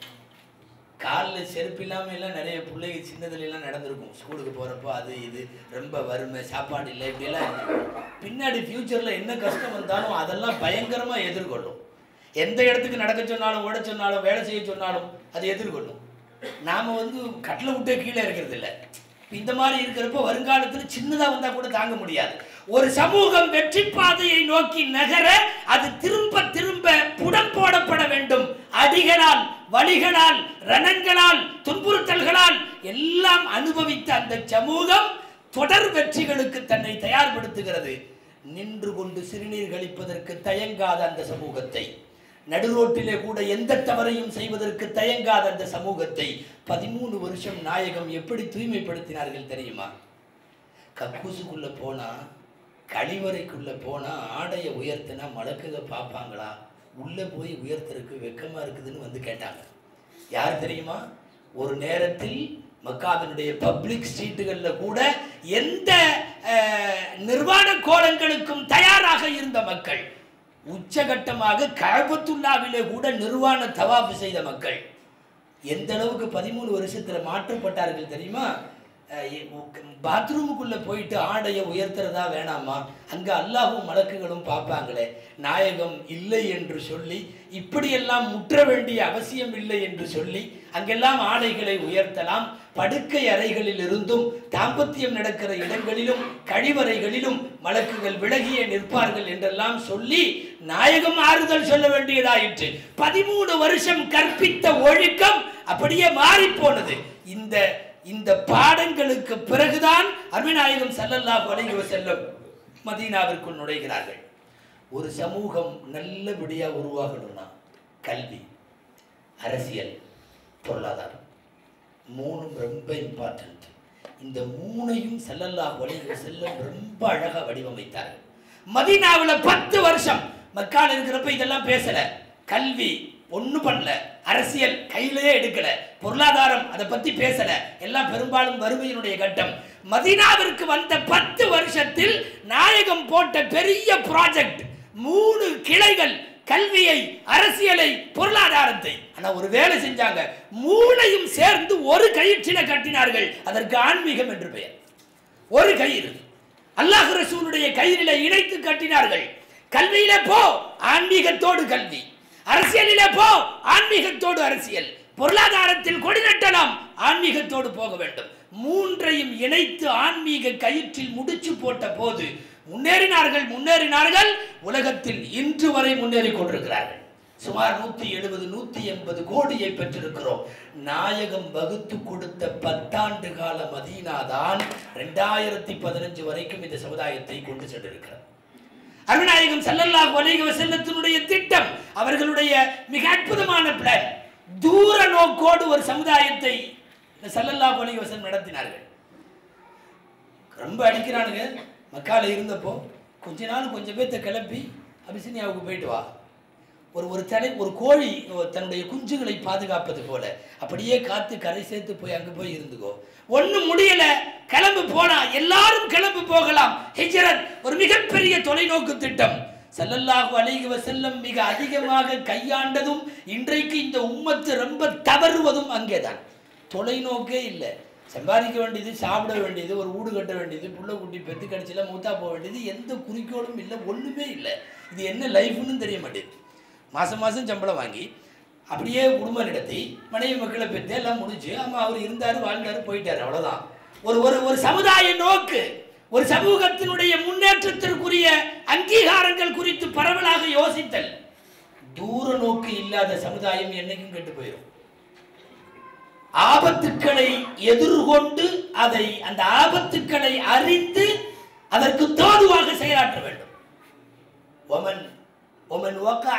[SPEAKER 2] காலில் செருப்பு இல்லாமல் எல்லாம் நிறைய பிள்ளைங்க சின்னதுல எல்லாம் நடந்திருக்கும் ஸ்கூலுக்கு போகிறப்போ அது இது ரொம்ப வறுமை சாப்பாடு இல்லை இப்படியெல்லாம் இருந்திருக்கும். பின்னாடி ஃப்யூச்சரில் என்ன கஷ்டம் வந்தாலும் அதெல்லாம் பயங்கரமாக எதிர்கொள்ளும் எந்த இடத்துக்கு நடக்க சொன்னாலும் ஓட சொன்னாலும் வேலை செய்ய சொன்னாலும் அது எதிர்கொள்ளும் நாம் வந்து கட்டில் விட்டே கீழே இருக்கிறது இல்லை இந்த மாதிரி இருக்கிறப்போ வருங்காலத்தில் சின்னதாக வந்தால் கூட தாங்க முடியாது ஒரு சமூகம் வெற்றி பாதையை நோக்கி நகர அது திரும்ப திரும்ப புடம் போடப்பட வேண்டும் அடிகளால் வழிகளால் ரணங்களால் துன்புறுத்தல்களால் எல்லாம் அனுபவித்த அந்த சமூகம் தொடர் வெற்றிகளுக்கு தன்னை தயார்படுத்துகிறது நின்று கொண்டு சிறுநீர் கழிப்பதற்கு தயங்காத அந்த சமூகத்தை நடுரோட்டிலே கூட எந்த தவறையும் செய்வதற்கு தயங்காத அந்த சமூகத்தை பதிமூணு வருஷம் நாயகம் எப்படி தூய்மைப்படுத்தினார்கள் தெரியுமா கக்கூசுக்குள்ள போனா கழிவறைக்குள்ள போனா ஆடையை உயர்த்தினா மலக்குக பார்ப்பாங்களா உள்ள போய் உயர்த்தறதுக்கு வெக்கமா இருக்குதுன்னு வந்து கேட்டாங்க யார் தெரியுமா ஒரு நேரத்தில் மக்காவினுடைய பப்ளிக் ஸ்ட்ரீட்டுகளில் கூட எந்த அஹ், நிர்வாண கோலங்களுக்கும் தயாராக இருந்த மக்கள் உச்சகட்டமாக கழபத்துல்லாவிலே கூட நிர்வாண தவாப்பு செய்த மக்கள் எந்த அளவுக்கு பதிமூணு வருஷத்துல மாற்றப்பட்டார்கள் தெரியுமா பாத்ரூமுக்குள்ள போயிட்டு ஆடையை உயர்த்துறதா வேணாமா அங்க அல்லாஹும் மலக்குகளும் பார்ப்பாங்களே நாயகம் இல்லை என்று சொல்லி இப்படியெல்லாம் முற்ற வேண்டிய அவசியம் இல்லை என்று சொல்லி அங்கெல்லாம் ஆடைகளை உயர்த்தலாம் படுக்கை அறைகளில் இருந்தும் தாம்பத்தியம் நடக்கிற இடங்களிலும் கழிவறைகளிலும் மலக்குகள் விலகியே நிற்பார்கள் என்றெல்லாம் சொல்லி நாயகம் ஆறுதல் சொல்ல வேண்டியதாயிற்று பதிமூணு வருஷம் கற்பித்த ஒழுக்கம் அப்படியே மாறி போனது இந்த இந்த பாடங்களுக்கு பிறகுதான் அருமைநாயகம் ஸல்லல்லாஹு அலைஹி வஸல்லம் மதீனாவிற்குள் நுழைகிறார்கள் ஒரு சமூகம் நல்லபடியா உருவாகணும்னா கல்வி அரசியல் பொருளாதாரம் மூணும் ரொம்ப இம்பார்ட்டன்ட் இந்த மூணையும் ஸல்லல்லாஹு அலைஹி வஸல்லம் ரொம்ப அழகா வடிவமைத்தார்கள் மதீனாவுல பத்து வருஷம் மக்கால் இருக்கிறப்ப இதெல்லாம் பேசல கல்வி ஒண்ணும் பண்ணல அரசியல் கையிலேயே எடுக்கல பொருளாதாரம் அதை பத்தி பேசல எல்லாம் பெரும்பாலும் வறுமையினுடைய கட்டம் மதீனாவிற்கு வந்த பத்து வருஷத்தில் நாயகம் போட்ட பெரிய ப்ராஜெக்ட் மூணு கிளைகள் கல்வியை அரசியலை பொருளாதாரத்தை ஆனா ஒரு வேலை செஞ்சாங்க மூளையும் சேர்ந்து ஒரு கயிற்றில கட்டினார்கள் அதற்கு ஆன்மீகம் என்று பெயர் ஒரு கயிறு அல்லாஹ் ரசூலுடைய கயிறில இணைத்து கட்டினார்கள் கல்வியில போ ஆன்மீகத்தோடு கல்வி அரசியலிலே போ ஆன்மீகத்தோடு அரசியல் பொருளாதாரத்தில் கொடி நட்டலாம் ஆன்மீகத்தோடு போக வேண்டும் மூன்றையும் இணைத்து ஆன்மீக கயிற்றில் முடிச்சு போட்ட போது முன்னேறினார்கள் முன்னேறினார்கள் உலகத்தில் இன்று வரை முன்னேறி கொண்டிருக்கிறார்கள் சுமார் நூத்தி எழுபது நூத்தி எண்பது கோடியை பெற்றிருக்கிறோம் நாயகம் வகுத்து கொடுத்த பத்தாண்டு கால மதீனா தான் ரெண்டாயிரத்தி பதினஞ்சு வரைக்கும் இந்த சமுதாயத்தை கொண்டு சென்றிருக்கிறது அருணாயகம் ஸல்லல்லாஹு அலைஹி வஸல்லத்தினுடைய திட்டம் அவர்களுடைய மிக அற்புதமான பிளான் தூர நோக்கோடு ஒரு சமுதாயத்தை இந்த ஸல்லல்லாஹு அலைஹி வஸல்லம் நடத்தினார்கள் ரொம்ப அடிக்கிறானுங்க மக்கால இருந்தப்போ கொஞ்ச நாள் கொஞ்சம் பேர்த்த கிளப்பி அபிசினியாவுக்கு போயிட்டு வா ஒரு ஒரு தலை ஒரு கோழி தன்னுடைய குஞ்சுகளை பாதுகாப்பது போல அப்படியே காத்து கரை சேர்த்து போய் அங்க போய் இருந்துக்கோ ஒண்ணும் முடியல கிளம்பு போனா எல்லாரும் கிளம்பு போகலாம் ஹிஜ்ரத் ஒரு மிகப்பெரிய தொலைநோக்கு திட்டம் ஸல்லல்லாஹு அலைஹி வஸல்லம் மிக அதிகமாக கையாண்டதும் இன்றைக்கு இந்த உம்மத்து ரொம்ப தவறுவதும் அங்கேதான் தொலைநோக்கே இல்லை சம்பாதிக்க வேண்டியது சாப்பிட வேண்டியது ஒரு வீடு கட்ட வேண்டியது புள்ள குட்டி பெத்து கடிச்சில மூத்தா போக வேண்டியது எந்த குறிக்கோளும் இல்லை ஒண்ணுமே இல்லை இது என்ன லைஃப்னு தெரிய மாட்டேங்குது மாசம் மாசம் சம்பளம் வாங்கி அப்படியே குடும்பம் நடத்தி மனைவி மக்களை பெற்று எல்லாம் முடிஞ்சு ஆமா அவர் இருந்தாரு வாழ்ந்தாரு போயிட்டாரு அவ்வளவுதான் ஒரு ஒரு ஒரு சமுதாய நோக்கு ஒரு சமூகத்தினுடைய முன்னேற்றத்திற்குரிய அங்கீகாரங்கள் குறித்து பரவலாக யோசித்தல் தூர நோக்கு இல்லாத சமுதாயம் என்னைக்கும் கெட்டு போயிடும் ஆபத்துக்களை எதிர்கொண்டு அதை அந்த ஆபத்துக்களை அறிந்து அதற்கு தோதுவாக செயலாற்ற வேண்டும் ஒமன் ஒமன் வக்கஅ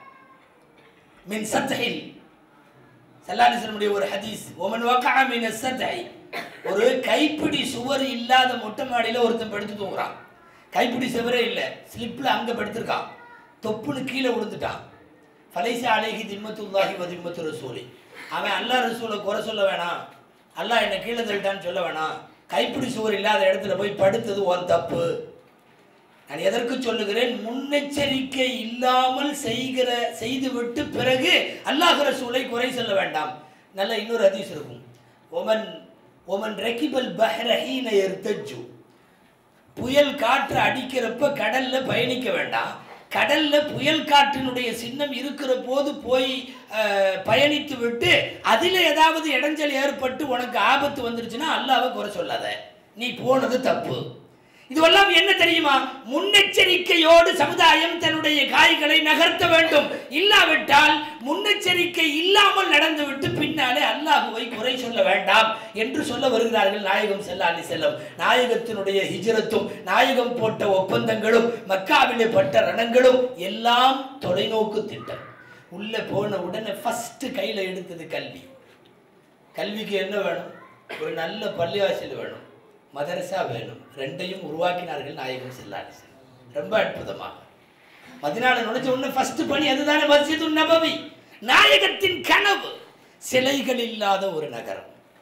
[SPEAKER 2] மின் சத்ஹில் சல்லாலிசனுடைய ஒரு ஹதீஸ் ஒமன் வக்கஅ மின் சத்ஹி ஒரு கைப்பிடி சுவர் இல்லாத மொட்டை மாடியில ஒருத்தன் படுத்து தூங்குறான் கைப்பிடி சுவரே இல்லை ஸ்லிப்ல அங்க படுத்திருக்கான் தொப்புன்னு கீழே விழுந்துட்டான் ஃபலைசா அலைஹி திம்மத்துல்லாஹி வ திம்மத்து ரசூலி அவன் அல்லாஹ் ரசூலை குறை சொல்ல வேணாம் அல்லாஹ் என்னை கீழே தள்ளிட்டான்னு சொல்ல வேணாம் கைப்பிடி சுவர் இல்லாத இடத்துல போய் படுத்தது உன் தப்பு நான் எதற்கு சொல்லுகிறேன் முன்னெச்சரிக்கை இல்லாமல் செய்கிற செய்துவிட்டு பிறகு அல்லாஹ் ரசூலை குறை சொல்ல வேண்டாம் நல்ல இன்னொரு ஹதீஸ் இருக்கும் ஒமன் ஒமன் ரகிபல் பஹ்ரஹீன எர்தஜு புயல் காற்று அடிக்கிறப்ப கடல்ல பயணிக்க வேண்டாம் கடல்ல புயல் காற்றினுடைய சின்னம் இருக்கிற போது போய் அஹ், பயணித்து விட்டு அதில் ஏதாவது இடைஞ்சல் ஏற்பட்டு உனக்கு ஆபத்து வந்துருச்சுன்னா அல்லாவை குறை சொல்லாத நீ போனது தப்பு இதுவெல்லாம் என்ன தெரியுமா முன்னெச்சரிக்கையோடு சமுதாயம் தன்னுடைய காய்களை நகர்த்த வேண்டும் இல்லாவிட்டால் முன்னெச்சரிக்கை இல்லாமல் நடந்துவிட்டு பின்னாலே அல்லாஹுவை குறை சொல்ல வேண்டாம் என்று சொல்ல வருகிறார்கள் நாயகம் செல்லாலி செல்லம் நாயகத்தினுடைய ஹிஜ்ரத்தும் நாயகம் போட்ட ஒப்பந்தங்களும் மக்காவிலே பட்ட ரணங்களும் எல்லாம் தொலைநோக்கு திட்டம் உள்ள போன உடனே ஃபர்ஸ்ட் கையில எடுத்தது கல்வி கல்விக்கு என்ன வேணும் ஒரு நல்ல பள்ளிவாசல் வேணும் மதரசா வேணும் ரெண்டையும் உருவாக்கினார்கள் நாயகம் செல்லாலி செல்லம் ரொம்ப அற்புதமாக பதினாலு நுழைச்ச உடனே ஃபர்ஸ்ட் பணி அதுதானே மஸ்ஜிது நபவி நாயகத்தின் கனவு சிலைகள் இல்லாத ஒரு நகரம்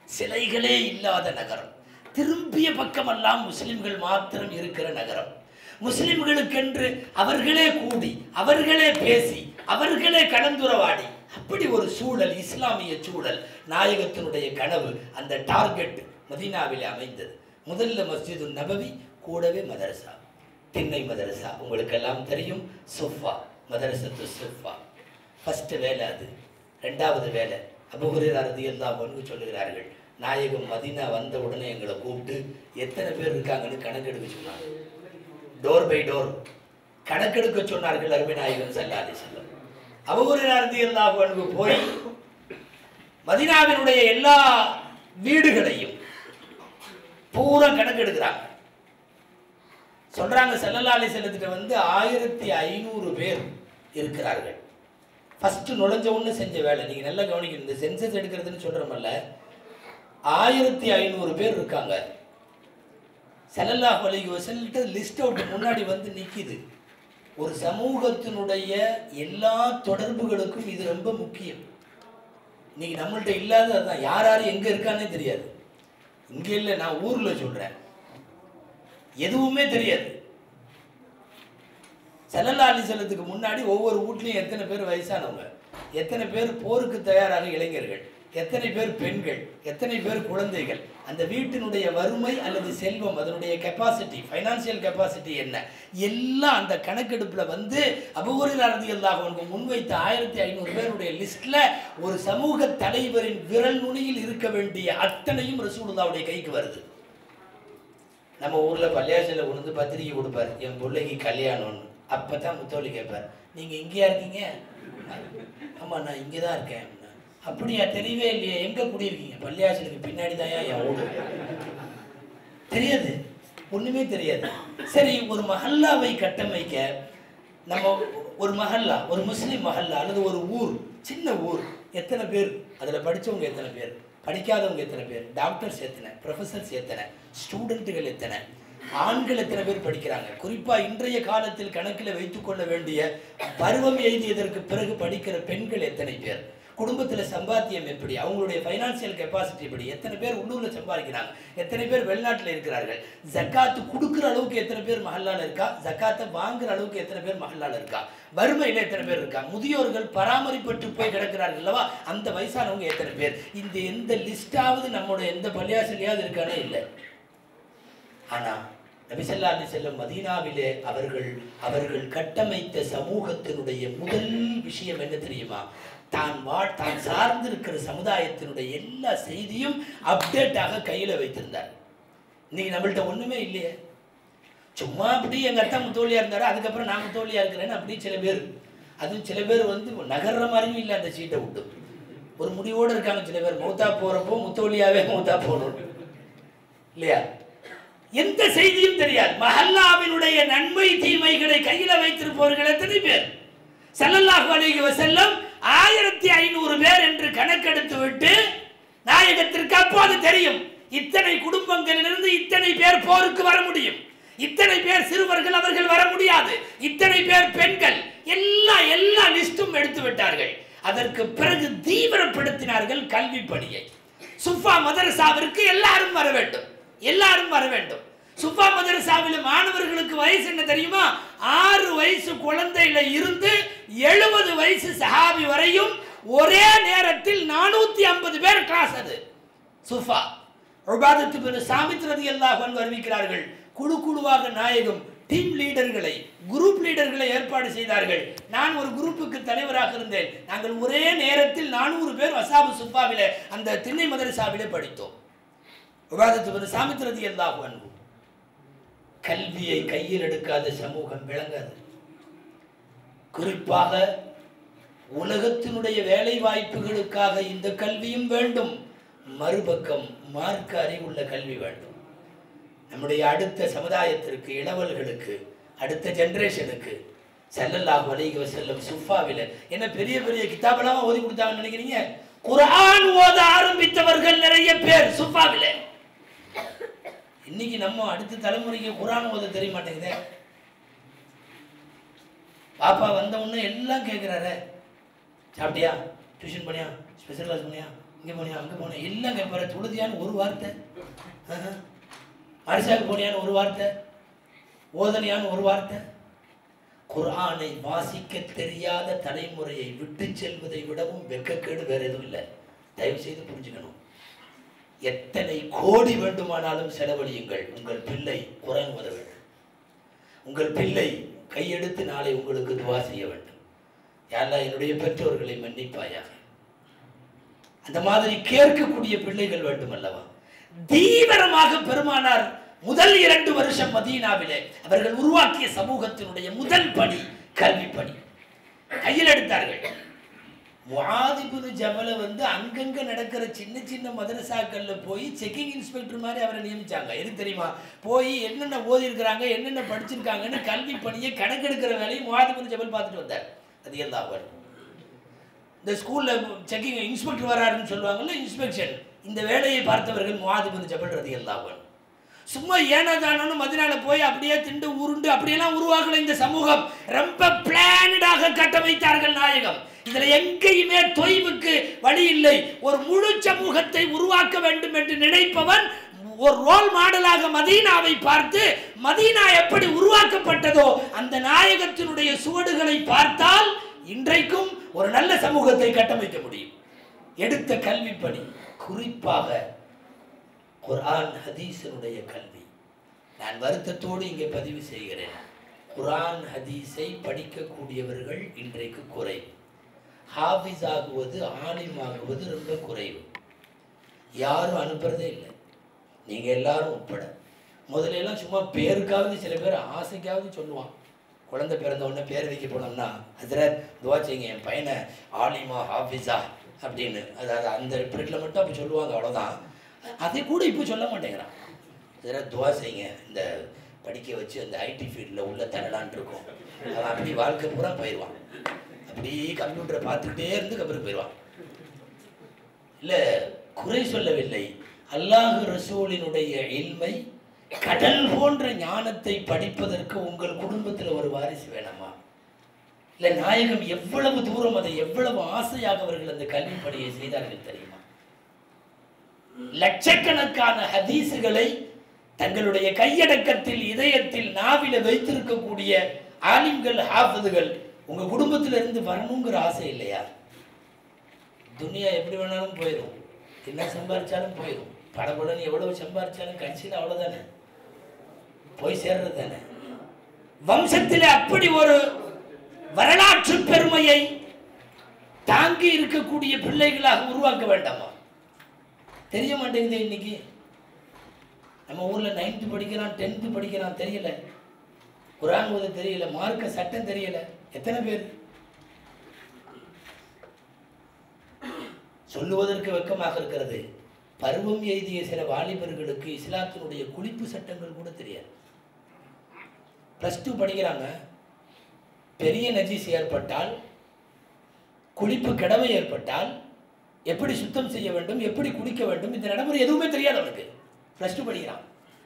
[SPEAKER 2] சிலைகளே இல்லாத நகரம் திரும்பிய பக்கமெல்லாம் முஸ்லிம்கள் மாத்திரம் இருக்கிற நகரம் முஸ்லிம்களுக்கென்று அவர்களே கூடி அவர்களே பேசி அவர்களே கலந்துரவாடி அப்படி ஒரு சூழல் இஸ்லாமிய சூழல் நாயகத்தினுடைய கனவு அந்த டார்கெட் மதீனாவில் அமைந்தது முதல்ல மஸ்ஜிது நபவி கூடவே மதரசா திண்ணை மதரசா உங்களுக்கெல்லாம் தெரியும் சுஃபா மதரசத்து சுஃபா ஃபர்ஸ்ட் வேலை அது ரெண்டாவது வேலை அபுகுரேரா ரதியல்லாஹு அன்ஹு சொல்லுகிறார்கள் நாயகம் மதீனா வந்த உடனே எங்களை கூப்பிட்டு எத்தனை பேர் இருக்காங்கன்னு கணக்கெடுக்க சொன்னாங்க டோர் பை டோர் கணக்கெடுக்க சொன்னார்கள் அருமை நாயகம் ஸல்லல்லாஹு அலைஹி வஸல்லம் அபுகுரேரா ரதியல்லாஹு அன்ஹு போய் மதீனாவினுடைய எல்லா வீடுகளையும் பூரா கணக்கெடுக்கிறாங்க சொல்றாங்க ஸல்லல்லாஹு அலைஹி செல்லத்திட்ட வந்து ஆயிரத்தி ஐநூறு பேர் இருக்கிறார்கள் ஃபர்ஸ்ட் நுழைஞ்ச உடனே செஞ்ச வேலை நீங்க நல்லா கவனிக்கணும் இந்த சென்சஸ் எடுக்கிறதுன்னு சொல்றோமல்ல ஆயிரத்தி ஐநூறு பேர் இருக்காங்க ஸல்லல்லாஹு அலைஹி வஸல்லம் லிஸ்ட் அவுட் முன்னாடி வந்து நிக்குது ஒரு சமூகத்தினுடைய எல்லா தொடர்புகளுக்கும் இது ரொம்ப முக்கியம் இன்னைக்கு நம்மள்ட்ட இல்லாத அதுதான் யார் யார் எங்க இருக்கானே தெரியாது இங்க இல்லை நான் ஊர்ல சொல்றேன் எதுவுமே தெரியாது செல்லல்லா அலிசல்லத்துக்கு முன்னாடி ஒவ்வொரு வீட்லையும் எத்தனை பேர் வயசானவங்க எத்தனை பேர் போருக்கு தயாராக இளைஞர்கள் எத்தனை பேர் பெண்கள் எத்தனை பேர் குழந்தைகள் அந்த வீட்டினுடைய வறுமை அல்லது செல்வம் அதனுடைய கெப்பாசிட்டி ஃபைனான்சியல் கெப்பாசிட்டி என்ன எல்லாம் அந்த கணக்கெடுப்பில் வந்து அபுகுரில் அறுதி அல்லாஹ் முன்வைத்த ஆயிரத்தி ஐநூறு பேருடைய லிஸ்ட்ல ஒரு சமூக தலைவரின் விரல் நுனியில் இருக்க வேண்டிய அத்தனையும் ரசூலுல்லாவுடைய கைக்கு வருது நம்ம ஊர்ல பள்ளியாசல உணர்ந்து பத்திரிக்கை கொடுப்பார் என் பிள்ளைக்கு கல்யாணம்னு அப்பதான் முத்தோலி கேட்பார் நீங்க இங்கேயா இருக்கீங்க ஆமா நான் இங்கே தான் இருக்கேன் அப்படின்னா. அப்படியா தெரியவே இல்லையே எங்க குடியிருக்கீங்க பள்ளியாசலுக்கு பின்னாடி தான் என் ஊடு தெரியாது ஒண்ணுமே தெரியாது சரி ஒரு மஹல்லாவை கட்டமைக்க நம்ம ஒரு மஹல்லா ஒரு முஸ்லிம் மஹல்லா அல்லது ஒரு ஊர் சின்ன ஊர் எத்தனை பேர் அதுல படிச்சவங்க எத்தனை பேர் படிக்காதவங்க எத்தனை பேர் டாக்டர்ஸ் எத்தனை ப்ரொஃபசர்ஸ் எத்தனை ஸ்டூடெண்ட்டுகள் எத்தனை ஆண்கள் எத்தனை பேர் படிக்கிறாங்க குறிப்பா இன்றைய காலத்தில் கணக்கில் வைத்துக்கொள்ள வேண்டிய பருவம் எய்தியதற்கு பிறகு படிக்கிற பெண்கள் எத்தனை பேர் குடும்பத்துல சம்பாத்தியம் எப்படி அவங்களுடைய ஃபைனான்சியல் கெப்பாசிட்டி எப்படி எத்தனை பேர் உள்ளூர்ல சம்பாதிக்கிறாங்க எத்தனை பேர் வெளிநாட்டுல இருக்கிறார்கள் ஜக்காத்து கொடுக்குற அளவுக்கு எத்தனை பேர் மஹல்லால இருக்கா ஜக்காத்தை வாங்குற அளவுக்கு எத்தனை பேர் மஹல்லால இருக்கா வறுமையில எத்தனை பேர் இருக்கா முதியோர்கள் பராமரிப்பட்டு போய் கிடக்கிறார்கள் அல்லவா அந்த வயசானவங்க எத்தனை பேர் இந்த எந்த லிஸ்டாவது நம்மளோட எந்த பள்ளியாசிலையாவது இருக்கானே இல்லை ஆனா நபிசல்லா அலி செல்லம் மதீனாவிலே அவர்கள் அவர்கள் கட்டமைத்த சமூகத்தினுடைய முதல் விஷயம் என்ன தெரியுமா தான் வா தான் சார்ந்திருக்கிற சமுதாயத்தினுடைய எல்லா செய்தியும் அப்டேட்டாக கையில வைத்திருந்தார் இன்னைக்கு நம்மள்ட்ட ஒண்ணுமே இல்லையே சும்மா அப்படி எங்க அத்தா முத்தோழியா இருந்தாரு அதுக்கப்புறம் நான் முத்தோழியா இருக்கிறேன்னு அப்படி சில பேர் அதுவும் சில பேர் வந்து நகர்ற மாதிரியும் இல்லை அந்த சீட்டை விட்டு ஒரு முடிவோடு இருக்காங்க சில பேர் மௌத்தா போறப்போ முத்தோழியாவே மௌத்தா போகணும் இல்லையா எந்த செய்தியும் தெரியாது மஹல்லாவினுடைய நன்மை தீமைகளை கையில வைத்திருப்பவர்கள் எத்தனை பேர் ஸல்லல்லாஹு அலைஹி வஸல்லம் ஆயிரத்தி ஐநூறு பேர் என்று கணக்கெடுத்து விட்டு நாயகத்திற்கு அப்போது தெரியும் இத்தனை குடும்பங்களிலிருந்து இத்தனை பேர் போருக்கு வர முடியும் இத்தனை பேர் சிறுவர்கள் அவர்கள் வர முடியாது இத்தனை பேர் பெண்கள் எல்லா எல்லா லிஸ்டும் எடுத்து விட்டார்கள் அதற்கு பிறகு தீவிரப்படுத்தினார்கள் கல்வி பணியை சுஃபா மதரசாவிற்கு எல்லாரும் வர வேண்டும் எல்லாரும் வர வேண்டும் சுஃபா மதரசாவில் மாணவர்களுக்கு வயசு என்ன தெரியுமா ஆறு வயசு குழந்தையில இருந்து எழுபது வயசு சஹாபி வரையும் ஒரே நேரத்தில் நானூத்தி ஐம்பது பேர் கிளாஸ் அது சுஃபா உபாதத்து பின் சாமித் ரதி அல்லாஹ் அறிவிக்கிறார்கள் குழு குழுவாக நாயகம் டீம் லீடர்களை குரூப் லீடர்களை ஏற்பாடு செய்தார்கள் நான் ஒரு குரூப்புக்கு தலைவராக இருந்தேன் நாங்கள் ஒரே நேரத்தில் நானூறு பேர் வசாபு சுஃபாவிலே அந்த திண்ணை மதரசாவிலே படித்தோம் விவாதத்து பின் சாமித் ரதி அல்லாஹ் அன்பு கல்வியை கையில் எடுக்காத சமூகம் விளங்காது குறிப்பாக உலகத்தினுடைய வேலை வாய்ப்புகளுக்காக இந்த கல்வியும் வேண்டும் மறுபக்கம் மார்க்க அறிவுள்ள கல்வி வேண்டும் நம்முடைய அடுத்த சமுதாயத்திற்கு இளவல்களுக்கு அடுத்த ஜெனரேஷனுக்கு ஸல்லல்லாஹு அலைஹி வஸல்லம் சுஃபாவில என்ன பெரிய பெரிய கிதாபெல்லாம் ஓதி கொடுத்தாங்கன்னு நினைக்கிறீங்க குர்ஆன் ஓத ஆரம்பித்தவர்கள் நிறைய பேர் சுஃபாவில இன்னைக்கு நம்ம அடுத்த தலைமுறைக்கு குர்ஆன் ஓத தெரிய மாட்டேங்குதே பாப்பா வந்த உடனே எல்லாம் கேட்குறாரு சாப்பிட்டியா டியூஷன் பண்ணியா ஸ்பெஷல் கிளாஸ் பண்ணியா இங்கே போனியா அங்கே போனேன் இல்லைங்க பிற தொழுதியான்னு ஒரு வார்த்தை ஆஹா. மனுஷாக்கு போனியான்னு ஒரு வார்த்தை ஓதனையான்னு ஒரு வார்த்தை குர்ஆனை வாசிக்க தெரியாத தலைமுறையை விட்டு செல்வதை விடவும் வெக்கக்கேடு வேற எதுவும் இல்லை தயவு செய்து புரிஞ்சுக்கணும் எத்தனை கோடி வேண்டுமானாலும் செலவழியுங்கள் உங்கள் பிள்ளை குரான் ஓத வேண்டும் உங்கள் பிள்ளை கையெடுத்து நாளை உங்களுக்கு துவா செய்ய வேண்டும் யாரா என்னுடைய பெற்றோர்களை மன்னிப்பாயாக அந்த மாதிரி கேட்கக்கூடிய பிள்ளைகள் வேண்டும் அல்லவா தீவிரமாக பெருமானார் முதல் இரண்டு வருஷம் மதீனாவிலே அவர்கள் உருவாக்கிய சமூகத்தினுடைய முதல் படி கல்வி படி கையில் எடுத்தார்கள் முஆதிபுனு ஜபல வந்து அங்கங்க நடக்கிற சின்ன சின்ன மதரசாக்கள்ல போய் செக்கிங் இன்ஸ்பெக்டர் மாதிரி அவரை நியமிச்சாங்க எது தெரியுமா போய் என்னென்ன ஓதி இருக்கிறாங்க என்னென்ன படிச்சிருக்காங்கன்னு கல்வி பணியை கணக்கெடுக்கிற வேலையை முஆதிபுனு ஜபல் பார்த்துட்டு வந்தார் அது எல்லாம் இந்த ஸ்கூல்ல செக்கிங் இன்ஸ்பெக்டர் வராருன்னு சொல்லுவாங்கல்ல இன்ஸ்பெக்ஷன் இந்த வேலையை பார்த்தவர்கள் முஆதிபுனு ஜபல் ரதி எல்லாம் சும்மா ஏனதானு மதினால போய் அப்படியே திண்டு உருண்டு அப்படியெல்லாம் உருவாகல இந்த சமூகம் ரொம்ப பிளானடாக கட்டமைத்தார்கள் நாயகம் இதுல எங்கேயுமே தொய்வுக்கு வழி இல்லை ஒரு முழு சமூகத்தை உருவாக்க வேண்டும் என்று நினைப்பவன் ஒரு ரோல் மாடலாக மதீனாவை பார்த்து மதீனா எப்படி உருவாக்கப்பட்டதோ அந்த நாயகத்தினுடைய சுவடுகளை பார்த்தால் இன்றைக்கும் ஒரு நல்ல சமூகத்தை கட்டமைக்க முடியும் எடுத்த கல்வி பணி குறிப்பாக குர்ஆன் ஹதீஸினுடைய கல்வி நான் வருத்தத்தோடு இங்கே பதிவு செய்கிறேன் குர்ஆன் ஹதீஸை படிக்கக்கூடியவர்கள் இன்றைக்கு குறைவு ஹாஃபிஸ் ஆகுவது ஆலிம் ஆகுவது ரொம்ப குறைவு யாரும் அனுப்புறதே இல்லை நீங்கள் எல்லாரும் உட்பட முதல்ல எல்லாம் சும்மா பேருக்காவது சில பேர் ஆசைக்காவது சொல்லுவான் குழந்தை பிறந்த உடனே பேர் வைக்க போனோம்னா ஹசரத் துவா செய்யுங்க என் பையனை ஆலிமா ஹாஃபிஸா அப்படின்னு அதாவது அந்த பீரியடில் மட்டும் அப்போ சொல்லுவாங்க அவ்வளோதான் அதை கூட இப்போ சொல்ல மாட்டேங்கிறான் ஹசரத் துவா செய்யுங்க இந்த படிக்க வச்சு அந்த ஐடி ஃபீல்டில் உள்ள தரலான்ட்டு இருக்கோம் அவன் அப்படி வாழ்க்கை பூரா போயிடுவான் அப்படி கம்ப்யூட்டரை பார்த்துக்கிட்டே இருந்து அப்புறம் போயிடுவான் இல்லை குறை சொல்லவில்லை அல்லாஹ் ரசூலினுடைய இல்மை கடல் போன்ற ஞானத்தை படிப்பதற்கு உங்கள் குடும்பத்தில் ஒரு வாரிசு வேணாமா இல்லை நாயகம் எவ்வளவு தூரம் அதை எவ்வளவு ஆசையாக அவர்கள் அந்த கல்வி பணியை செய்தார்கள் தெரியுமா லட்சக்கணக்கான ஹதீஸுகளை தங்களுடைய கையடக்கத்தில் இதயத்தில் நாவில வைத்திருக்கக்கூடிய ஆலிம்கள் ஹாஃபிதுகள் உங்க குடும்பத்துல இருந்து வரணுங்கிற ஆசை இல்லையா துனியா எப்படி வேணாலும் போயிடும் என்ன சம்பாரிச்சாலும் போயிடும் படபடன்னு எவ்வளவு சம்பாரிச்சாலும் கட்சியில் அவ்வளவுதானே போய் சேர்றது தானே வம்சத்தில் அப்படி ஒரு வரலாற்று பெருமையை தாங்கி இருக்கக்கூடிய பிள்ளைகளாக உருவாக்க வேண்டாமா தெரிய மாட்டேங்குது இன்னைக்கு நம்ம ஊர்ல நைன்த்து படிக்கிறான் டென்த்து படிக்கிறான் தெரியல குரான் ஓத தெரியல மார்க்க சட்டம் தெரியல எத்தனை பேர் சொல்லுவதற்கு வெக்கமாக இருக்கிறது பருவம் எய்திய சில வாலிபர்களுக்கு இஸ்லாத்தினுடைய குளிப்பு சட்டங்கள் கூட தெரியாது ப்ளஸ் டூ படிக்கிறாங்க பெரிய நஜீஸ் ஏற்பட்டால் குளிப்பு கடமை ஏற்பட்டால் எப்படி சுத்தம் செய்ய வேண்டும் எப்படி குடிக்க வேண்டும் இந்த நடைமுறை எதுவுமே தெரியாது அவனுக்கு ப்ளஸ் டூ படிக்கிறான்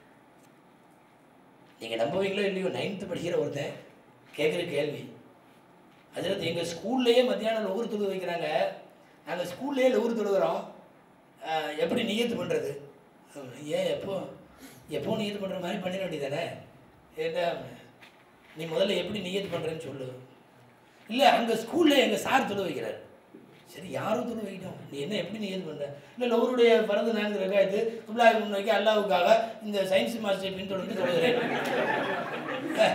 [SPEAKER 2] நீங்கள் நம்புவீங்களோ இல்லையோ நைன்த்து படிக்கிற ஒருத்தன் கேட்குற கேள்வி அதில் எங்கள் ஸ்கூல்லையே மத்தியானம் லொகுரு தொழுக வைக்கிறாங்க நாங்கள் ஸ்கூல்லையே லொகுரு தொழுகிறோம் அஹ், எப்படி நியத்து பண்ணுறது ஏன் எப்போ எப்போ நியத்து பண்ணுற மாதிரி பண்ணிட வேண்டியதானே ஏட்டா நீ முதல்ல எப்படி நியத்து பண்ணுறேன்னு சொல்லு இல்லை அங்கே ஸ்கூலில் எங்கள் சார் தொழு வைக்கிறார் சரி யாரும் தொழு வைக்கட்டும் நீ என்ன எப்படி நியத்து பண்ணுற இல்லை லவருடைய பிறந்த நான்கு ரகாயத்து துப்லாக முன்னோக்கி அல்லாவுக்காக இந்த சயின்ஸ் மாஸ்டரை பின்தொடர்ந்து தொழுகிறேன் அஹ்,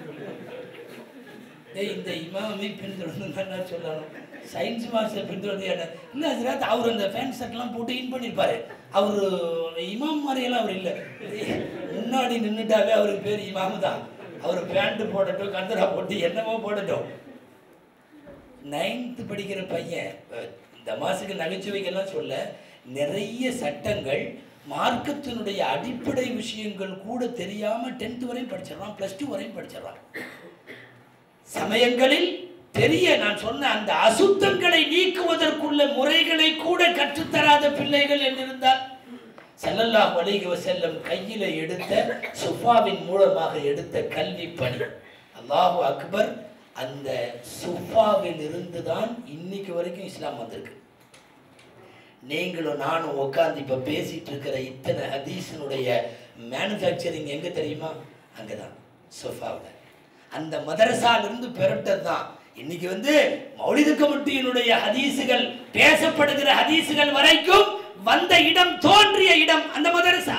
[SPEAKER 2] டேய் இந்த இமாமை பின்தொடர்ந்து நான் சொல்லணும் சயின்ஸ் மாஸ்டர் பின்தொடர்ந்து என்ன இல்லை ஹசரத் அவர் அந்த ஃபேன் ஷர்ட்லாம் போட்டு இன் பண்ணியிருப்பாரு அவர் இமாம் மாதிரியெல்லாம் அவர் இல்லை முன்னாடி நின்றுட்டாவே அவருக்கு பேர் இமாமு தான் அவர் பேண்ட் போடட்டும் கந்தரா போட்டு என்னமோ போடட்டும் நைன்த்து படிக்கிற பையன் அஹ், இந்த மாசுக்கு நகைச்சுவைக்கெல்லாம் சொல்ல நிறைய சட்டங்கள் மார்க்கத்தினுடைய அடிப்படை விஷயங்கள் கூட தெரியாமல் டென்த்து வரையும் படிச்சிடறான் ப்ளஸ் டூ வரையும் படிச்சிடறான் சமயங்களில் பெரிய நான் சொன்ன அந்த அசுத்தங்களை நீக்குவதற்குள்ள முறைகளை கூட கற்றுத்தராத பிள்ளைகள் என்றிருந்தால் ஸல்லல்லாஹு அலைஹி வஸல்லம் கையில எடுத்த சுஃபாவின் மூலமாக எடுத்த கல்வி பணி அல்லாஹு அக்பர் அந்த சுஃபாவில் இருந்து தான் இன்னைக்கு வரைக்கும் இஸ்லாம் வந்திருக்கு நீங்களும் நானும் உட்காந்து இப்போ பேசிட்டு இருக்கிற இத்தனை ஹதீஸினுடைய மேனுஃபேக்சரிங் எங்கே தெரியுமா அங்கே தான் சொஃபாவில் அந்த மதரசாலிருந்து பெறட்டது தான் இன்னைக்கு வந்து மௌலிது கமிட்டியினுடைய ஹதீஸுகள் பேசப்படுகிற ஹதீஸுகள் வரைக்கும் வந்த இடம் தோன்றிய இடம் அந்த மதரசா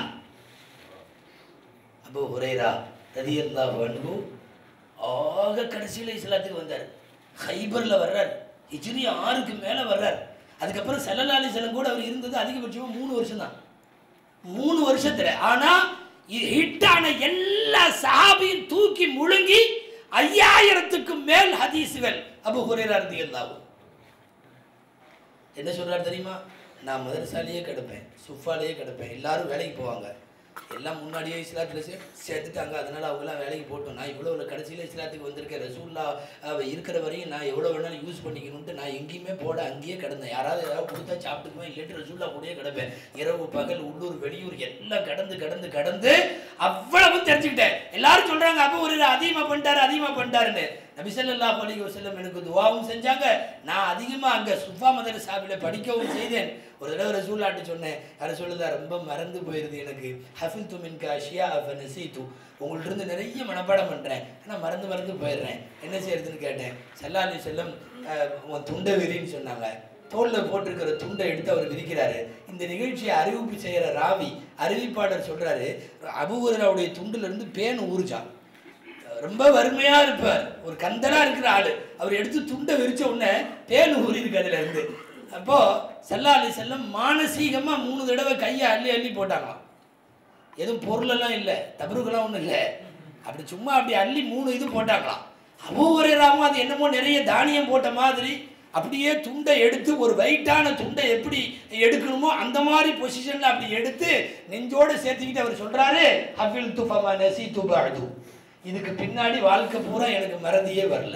[SPEAKER 2] அபு ஹுரைரா ரதியல்லாஹு அன்ஹு ஆக கடைசியில் இஸ்லாத்துக்கு வந்தார் ஹைபரில் வர்றார் ஹிஜ்ரி ஆறுக்கு மேலே வர்றார் அதுக்கப்புறம் செல்லல்லா அலிஸ்லாம் கூட அவர் இருந்தது அதிகபட்சமாக மூணு வருஷம் தான் மூணு வருஷத்துல ஆனா ஹிட்டான எல்லா சஹாபியும் தூக்கி முழுங்கி ஐயாயிரத்துக்கும் மேல் ஹதீஸுகள் அபு ஹுரேரா ரதியல்லாஹு என்ன சொல்றாரு தெரியுமா நான் மதரசாலேயே கிடப்பேன் சுஃபாலேயே கிடப்பேன் எல்லாரும் வேலைக்கு போவாங்க எல்லாம் முன்னாடியே இஸ்லாத்தில் சே சேர்த்துட்டாங்க அதனால அவங்களாம் வேலைக்கு போட்டோம் நான் இவ்வளோ கடைசியில் இஸ்லாத்துக்கு வந்திருக்கேன் ரசூல்லா அவ இருக்கிற வரையும் நான் எவ்வளோ வேணாலும் யூஸ் பண்ணிக்கணும்ட்டு நான் எங்கேயுமே போட அங்கேயே கிடந்தேன் யாராவது ஏதாவது கொடுத்தா சாப்பிட்டுக்குவேன் இல்லாட்டி ரசூல்லா கூடயே கிடப்பேன் இரவு பகல் உள்ளூர் வெளியூர் எல்லாம் கடந்து கடந்து கடந்து அவ்வளவு தெரிஞ்சுக்கிட்டேன் எல்லாரும் சொல்றாங்க அப்போ ஒரு அதிகமாக பண்ணிட்டாரு அதிகமாக பண்ணிட்டாருன்னு நபி ஸல்லல்லாஹு அலைஹி வஸல்லம் எனக்கு துவாவும் செஞ்சாங்க நான் அதிகமாக அங்கே சுஃபா மதரசாவில படிக்கவும் செய்தேன் ஒரு தடவை ரசூல்லாட்டு சொன்னேன் யாரும் சொல்லுதா ரொம்ப மறந்து போயிருது எனக்கு ஹஃபில் துமின் காஷியா நசீத்து உங்கள்ட்ட இருந்து நிறைய மனப்பாடம் பண்ணுறேன் ஆனால் மறந்து மறந்து போயிடுறேன் என்ன செய்யறதுன்னு கேட்டேன் சல்லா அலி செல்லம் உன் துண்டை விரின்னு சொன்னாங்க தோல்ல போட்டிருக்கிற துண்டை எடுத்து அவர் விரிக்கிறாரு இந்த நிகழ்ச்சியை அறிவிப்பு செய்கிற ராவி அறிவிப்பாளர் சொல்றாரு அபுவராவுடைய துண்டுல இருந்து பேன் ஊறுச்சான் ரொம்ப வறுமையா இருப்பார் ஒரு கந்தனா இருக்கிற ஆளு அவர் எடுத்து துண்டை விரிச்ச உடனே தேன் ஊறி இருக்கு அதுல இருந்து அப்போ சல்லா அலி செல்லம் மானசீகமா மூணு தடவை கையை அள்ளி அள்ளி போட்டாங்களாம் எதுவும் பொருளெல்லாம் இல்லை தபருக்கெல்லாம் ஒன்றும் இல்லை அப்படி சும்மா அப்படி அள்ளி மூணு இது போட்டாங்களாம் அபூவரேராவும் அது என்னமோ நிறைய தானியம் போட்ட மாதிரி அப்படியே துண்டை எடுத்து ஒரு வெயிட்டான துண்டை எப்படி எடுக்கணுமோ அந்த மாதிரி பொசிஷன்ல அப்படி எடுத்து நெஞ்சோட சேர்த்துக்கிட்டு அவர் சொல்றாரு ஹஃபில் துஃபமா நசி துபாது இதுக்கு பின்னாடி வாழ்க்கை பூரா எனக்கு மறதியே வரல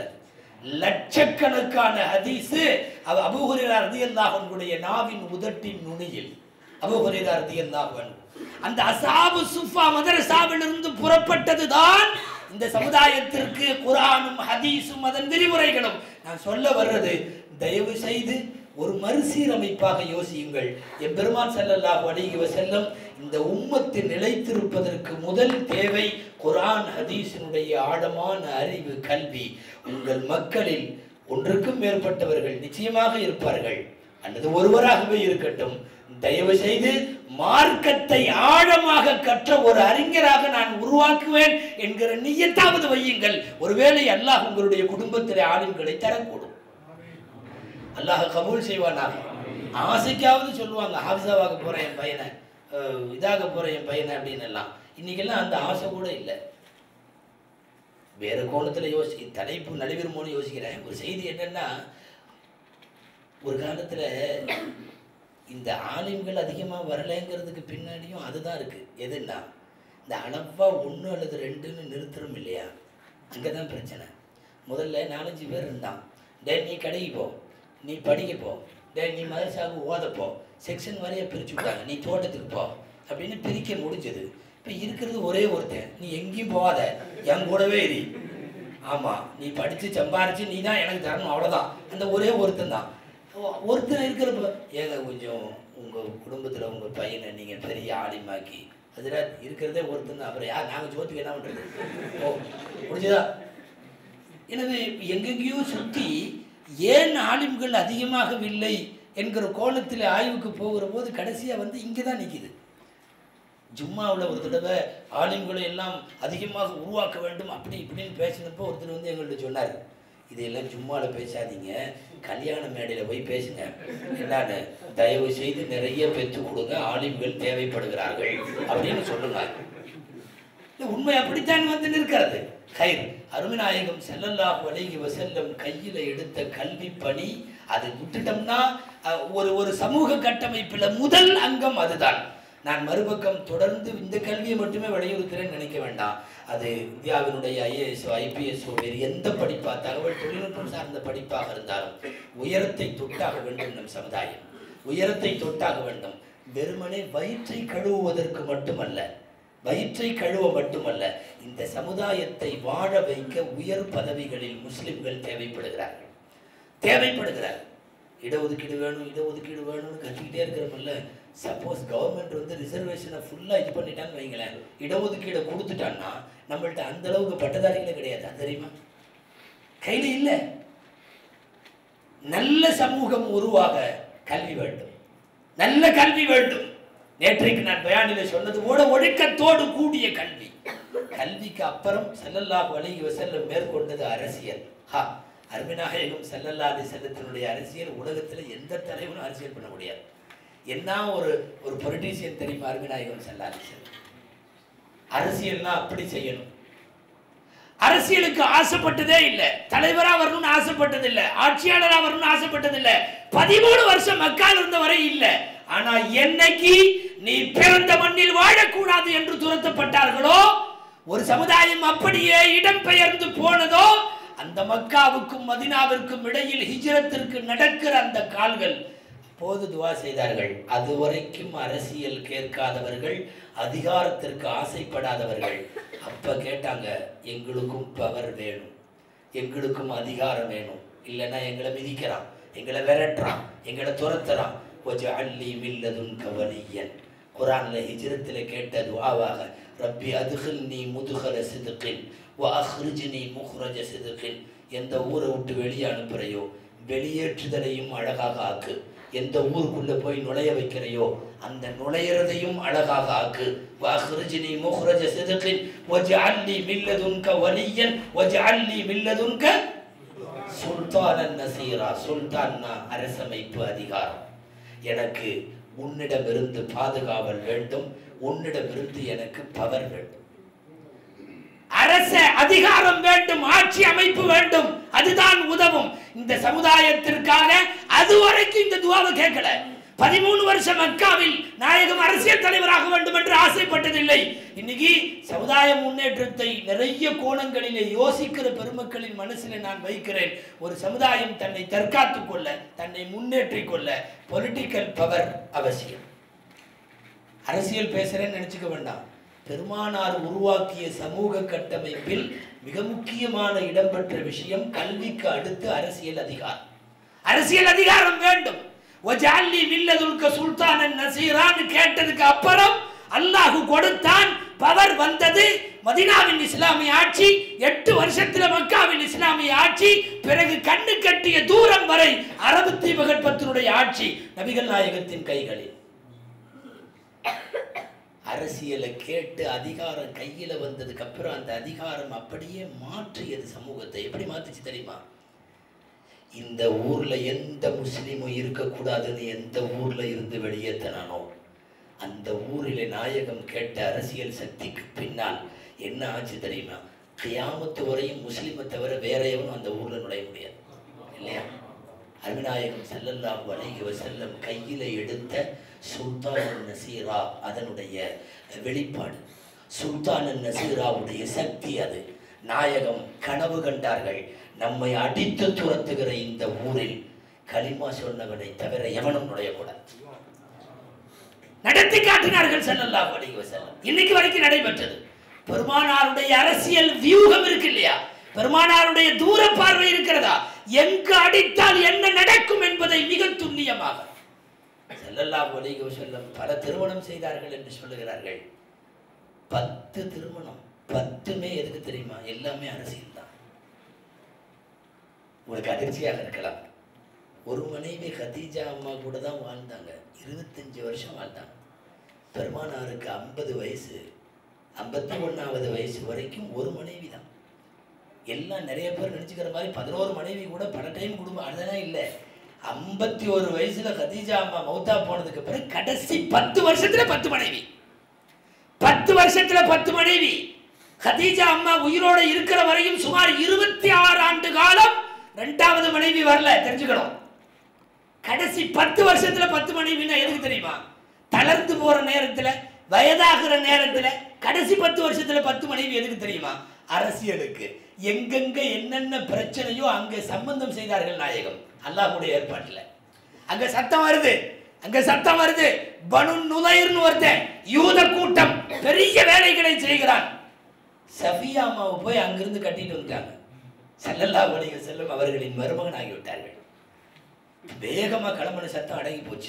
[SPEAKER 2] லட்சக்கணக்கான ஹதீஸு அவ அபூஹுரேரா ரதியல்லாஹனுடைய நாவின் உதட்டின் நுனியில் அபூஹுரேரா ரதியல்லாஹு அந்த அசாபு சுஃபா மதரசாவிலிருந்து புறப்பட்டது தான் இந்த சமுதாயத்திற்கு குரானும் ஹதீஸும் அதன் விரிவுரைகளும் நான் சொல்ல வர்றது தயவு செய்து ஒரு மறுசீரமைப்பாக யோசியுங்கள் எம்பெருமான் ஸல்லல்லாஹு அலைஹி வஸல்லம் இந்த உம்மத்து நிலைத்திருப்பதற்கு முதல் தேவை குர்ஆன் ஹதீஸினுடைய ஆழமான அறிவு கல்வி உங்கள் மக்களில் ஒன்றுக்கும் மேற்பட்டவர்கள் நிச்சயமாக இருப்பார்கள் அல்லது ஒருவராகவே இருக்கட்டும் தயவு செய்து மார்க்கத்தை ஆழமாக கற்ற ஒரு அறிஞராக நான் உருவாக்குவேன் என்கிற நியத்தாவது வையுங்கள் ஒருவேளை அல்லாஹ் உங்களுடைய குடும்பத்திலே ஆளுங்களை தரக்கூடும் அல்லாஹ் கபூல் செய்வானாக ஆசைக்காவது சொல்லுவாங்க ஹாஃபிஸாவாக போகிறேன் என் பையனை அஹ் இதாக போகிறேன் என் பையனை அப்படின்னு எல்லாம் இன்னைக்கெல்லாம் அந்த ஆசை கூட இல்லை வேற கோணத்தில் யோசி தலைப்பு நடுவிருமோன்னு யோசிக்கிறேன் ஒரு செய்தி என்னன்னா ஒரு காலத்தில் இந்த ஆலிம்கள் அதிகமாக வரலைங்கிறதுக்கு பின்னாடியும் அதுதான் இருக்குது எதுன்னா இந்த அளவாக ஒன்று அல்லது ரெண்டுன்னு நிறுத்துறோம் இல்லையா அங்கே தான் பிரச்சனை முதல்ல நாலஞ்சு பேர் இருந்தான் டே நீ கடைக்கு போ நீ படிக்க போ டே நீ மதரசாவுக்கு ஓத போ செக்ஷன் வரைய பிரிச்சு விட்டாங்க நீ தோட்டத்துக்கு போ அப்படின்னு பிரிக்க முடிஞ்சது இப்போ இருக்கிறது ஒரே ஒருத்தன் நீ எங்கேயும் போகாத என் கூடவே இரு ஆமாம் நீ படித்து சம்பாரிச்சு நீ தான் எனக்கு தரணும் அவ்வளோதான் அந்த ஒரே ஒருத்தன் தான் ஒ- ஒருத்தன் இருக்கிறப்ப ஏங்க கொஞ்சம் உங்கள் குடும்பத்தில் உங்கள் பையனை நீங்கள் பெரிய ஆலிமாக்கி அதில் இருக்கிறதே ஒருத்தன் தான் அப்புறம் யார் நாங்கள் ஜோத்துக்கு என்ன பண்ணுறது ஓ முடிஞ்சதா எனவே எங்கெங்கேயோ சுற்றி ஏன் ஆலிம்கள் அதிகமாகவில்லை என்கிற கோணத்தில் ஆய்வுக்கு போகிற போது கடைசியாக வந்து இங்கே தான் நிற்கிது ஜும்மாவில் ஒரு தடவை ஆலிம்களை எல்லாம் அதிகமாக உருவாக்க வேண்டும் அப்படி இப்படின்னு பேசினப்போ ஒருத்தர் வந்து எங்கள்கிட்ட சொன்னார் இதையெல்லாம் ஜும்மாவில் பேசாதீங்க கல்யாண மேடையில் போய் பேசுங்க என்னன்னு தயவு செய்து நிறைய பெற்றுக் கொடுங்க ஆலிம்கள் தேவைப்படுகிறார்கள் அப்படின்னு சொல்லுங்க இல்ல, உண்மை அப்படித்தான் வந்து நிற்கிறது கயிர் அருமநாயகம் ஸல்லல்லாஹு அலைஹி வஸல்லம் கையில் எடுத்த கல்வி பணி அது விட்டுட்டோம்னா அஹ், ஒரு ஒரு சமூக கட்டமைப்பில் முதல் அங்கம் அதுதான் நான் மறுபக்கம் தொடர்ந்து இந்த கல்வியை மட்டுமே வலியுறுத்துறேன்னு நினைக்க வேண்டாம் அது இந்தியாவினுடைய ஐஏஎஸ்ஓ ஐபிஎஸ்ஓ வேறு எந்த படிப்பா தகவல் தொழில்நுட்பம் சார்ந்த படிப்பாக இருந்தாலும் உயரத்தை தொட்டாக வேண்டும் நம் சமுதாயம் உயரத்தை தொட்டாக வேண்டும் வெறுமனே வயிற்றை கழுவுவதற்கு மட்டுமல்ல வயிற்றை கழுவ மட்டுமல்ல இந்த சமுதாயத்தை வாழ வைக்க உயர் பதவிகளில் முஸ்லிம்கள் தேவைப்படுகிறார்கள் தேவைப்படுகிறார் இடஒதுக்கீடு வேணும் இடஒதுக்கீடு வேணும்னு கத்திக்கிட்டே இருக்கிறோம்ல சப்போஸ் கவர்மெண்ட் வந்து ரிசர்வேஷனை ஃபுல்லாக இது பண்ணிட்டான்னு வைங்களேன் இடஒதுக்கீடை கொடுத்துட்டான்னா நம்மள்ட்ட அந்த அளவுக்கு பட்டதாரிகளே கிடையாது அது தெரியுமா கையில் இல்லை நல்ல சமூகம் உருவாக கல்வி வேண்டும் நல்ல கல்வி வேண்டும் நேற்றைக்கு நான் பயானில சொன்னது போல ஒழுக்கத்தோடு கூடிய கல்வி கல்விக்கு அப்புறம் ஸல்லல்லாஹு அலைஹி வஸல்லம் மேற்கொண்டது அரசியல் ஹா அருமைநாயகம் ஸல்லல்லாஹு அலைஹி வஸல்லத்தினுடைய அரசியல் உலகத்துல எந்த தலைவனும் அரசியல் பண்ண முடியாது என்ன ஒரு ஒரு பொலிட்டீஷியன் தெரியுமா அருமைநாயகம் ஸல்லல்லாஹு அலைஹி வஸல்லம் அரசியல்னா அப்படி செய்யணும் அரசியலுக்கு ஆசைப்பட்டதே இல்லை தலைவரா வரணும்னு ஆசைப்பட்டது இல்ல ஆட்சியாளரா வரணும்னு ஆசைப்பட்டது இல்ல பதிமூணு வருஷம் மக்கால் இருந்த வரை இல்ல ஆனா என்னைக்கு நீ பிறந்த மண்ணில் வாழக்கூடாது என்று துரத்தப்பட்டார்களோ ஒரு சமுதாயம் அப்படியே இடம்பெயர்ந்து போனதோ அந்த மக்காவுக்கும் மதினாவிற்கும் இடையில் ஹிஜ்ரத்திற்கு நடக்கிற அந்த கால்கள் போது துவா செய்தார்கள் அதுவரைக்கும் அரசியல் கேட்காதவர்கள் அதிகாரத்திற்கு ஆசைப்படாதவர்கள் அப்ப கேட்டாங்க எங்களுக்கும் பவர் வேணும் எங்களுக்கும் அதிகாரம் வேணும் இல்லைன்னா எங்களை மிதிக்கிறான் எங்களை விரட்டுறான் எங்களை துரத்துறான் கொஞ்சம் அள்ளி மில்லதுன் கவலியன் குரான்ல ஹிஜ்ரத்தில் கேட்ட துவாவாக ரப்பி அதுகில் நீ முதுகல சிதுக்கின் வ அஹ்ரிஜ்னி முஹ்ரஜ சிதுக்கின் எந்த ஊரை விட்டு வெளியே அனுப்புறையோ வெளியேற்றுதலையும் அழகாக ஆக்கு எந்த ஊருக்குள்ள போய் நுழைய வைக்கிறையோ அந்த நுழையிறதையும் அழகாக ஆக்கு வஹ்ரிஜ்னி முஹ்ரஜ சிதுக்கின் வஜஅல்லி மில்லதுன்க வலியன் வஜஅல்லி மில்லதுன்க சுல்தானன் நசீரா சுல்தான்னா அரசமைப்பு அதிகாரம் எனக்கு உன்னிடமிருந்து பாதுகாவல் வேண்டும் உன்னிடமிருந்து எனக்கு பவர் வேண்டும் அரச அதிகாரம் வேண்டும் ஆட்சி அமைப்பு வேண்டும் அதுதான் உதவும் இந்த சமுதாயத்திற்காக அதுவரைக்கும் இந்த துவாவை கேட்கல பதிமூணு வருஷம் மக்காவில் நாயகம் அரசியல் தலைவராக வேண்டும் என்று ஆசைப்பட்டதில்லை இன்னைக்கு சமுதாய முன்னேற்றத்தை நிறைய கோணங்களிலே யோசிக்கிற பெருமக்களின் மனசில் நான் வைக்கிறேன் ஒரு சமுதாயம் தன்னை தற்காத்துக் கொள்ள தன்னை முன்னேற்றிக் கொள்ள பொலிட்டிக்கல் பவர் அவசியம் அரசியல் பேசுறேன்னு நினைச்சுக்க வேண்டாம் பெருமானார் உருவாக்கிய சமூக கட்டமைப்பில் மிக முக்கியமான இடம்பெற்ற விஷயம் கல்விக்கு அடுத்து அரசியல் அதிகாரம் அரசியல் அதிகாரம் வேண்டும் ஒஜாலி வில்லதுல்க சுல்தானன் நசீரான்னு கேட்டதுக்கு அப்புறம் அல்லாஹ் கொடுத்தான் பவர் வந்தது மதினாவின் இஸ்லாமிய ஆட்சி எட்டு வருஷத்துல மக்காவின் இஸ்லாமிய ஆட்சி பிறகு கண்ணு கட்டிய தூரம் வரை அரபு தீபகற்பத்தினுடைய ஆட்சி நபிகள் நாயகத்தின் கைகளில் அரசியலை கேட்டு அதிகாரம் கையில வந்ததுக்கு அப்புறம் அந்த அதிகாரம் அப்படியே மாற்றியது சமூகத்தை எப்படி மாத்துச்சு தெரியுமா இந்த ஊர்ல எந்த முஸ்லீமும் இருக்கக்கூடாதுன்னு எந்த ஊர்ல இருந்து வெளியேற்றினானோ அந்த ஊரிலே நாயகம் கேட்ட அரசியல் சக்திக்கு பின்னால் என்ன ஆச்சு தெரியுமா கியாமத்து வரையும் முஸ்லீமை தவிர வேற எவனும் அந்த ஊர்ல நுழைய முடியாது இல்லையா அருவிநாயகம் ஸல்லல்லாஹு அலைஹி வஸல்லம் கையில எடுத்த சுல்தான் நசீரா அதனுடைய வெளிப்பாடு சுல்தான் நசீராவுடைய சக்தி அது நாயகம் கனவு கண்டார்கள் நம்மை அடித்து துரத்துகிற இந்த ஊரில் களிமா சொன்னவனை தவிர எவனும் நுழையக்கூடாது நடத்தி காட்டினார்கள் ஸல்லல்லாஹு அலைஹி வஸல்லம் இன்னைக்கு வரைக்கும் நடைபெற்றது பெருமானாருடைய அரசியல் வியூகம் இருக்கு இல்லையா பெருமானாருடைய தூர பார்வை இருக்கிறதா எங்கு அடித்தால் என்ன நடக்கும் என்பதை மிக துல்லியமாக ஸல்லல்லாஹு அலைஹி வஸல்லம் பல திருமணம் செய்தார்கள் என்று சொல்லுகிறார்கள் பத்து திருமணம் பத்துமே எதுக்கு தெரியுமா எல்லாமே அரசியல் தான் உங்களுக்கு அதிர்ச்சியாக இருக்கலாம் ஒரு மனைவி கதீஜா அம்மா கூட தான் வாழ்ந்தாங்க இருபத்தஞ்சு வருஷம் வாழ்ந்தாங்க பெருமானாருக்கு ஐம்பது வயசு ஐம்பத்தி ஒன்றாவது வயசு வரைக்கும் ஒரு மனைவி தான் எல்லாம் நிறைய பேர் நினச்சிக்கிற மாதிரி பதினோரு மனைவி கூட பல டைம் குடும்பம் அதெல்லாம் இல்லை ஐம்பத்தி ஒரு வயசுல கதீஜா அம்மா மௌத்தா போனதுக்கு பிறகு கடைசி பத்து வருஷத்துல பத்து மனைவி பத்து வருஷத்துல பத்து மனைவி கதீஜா அம்மா உயிரோட இருக்கிற வரையும் சுமார் இருபத்தி ஆறு ஆண்டு காலம் ரெண்டாவது மனைவி வரல தெரிஞ்சுக்கணும் கடைசி பத்து வருஷத்துல பத்து மனைவின்னா எதுக்கு தெரியுமா தளர்ந்து போற நேரத்துல வயதாகிற நேரத்துல கடைசி பத்து வருஷத்துல பத்து மனைவி எதுக்கு தெரியுமா அரசியலுக்கு எங்கெங்க என்னென்ன பிரச்சனையோ அங்க சம்பந்தம் செய்தார்கள் நாயகம் அல்லாஹ்வுடைய ஏற்பாட்டுல அங்க சத்தம் வருது அங்க சத்தம் வருது பனு நுதைர்னு ஒருத்தன் யூத கூட்டம் பெரிய வேலைகளை செய்கிறான் சஃபியா அம்மாவை போய் அங்கிருந்து கட்டிட்டு வந்துட்டாங்க ஸல்லல்லாஹு அலைஹி வஸல்லம் அவர்களின் மருமகன் ஆகிவிட்டார்கள் வேகமா கிளம்புன சத்தம் அடங்கி போச்சு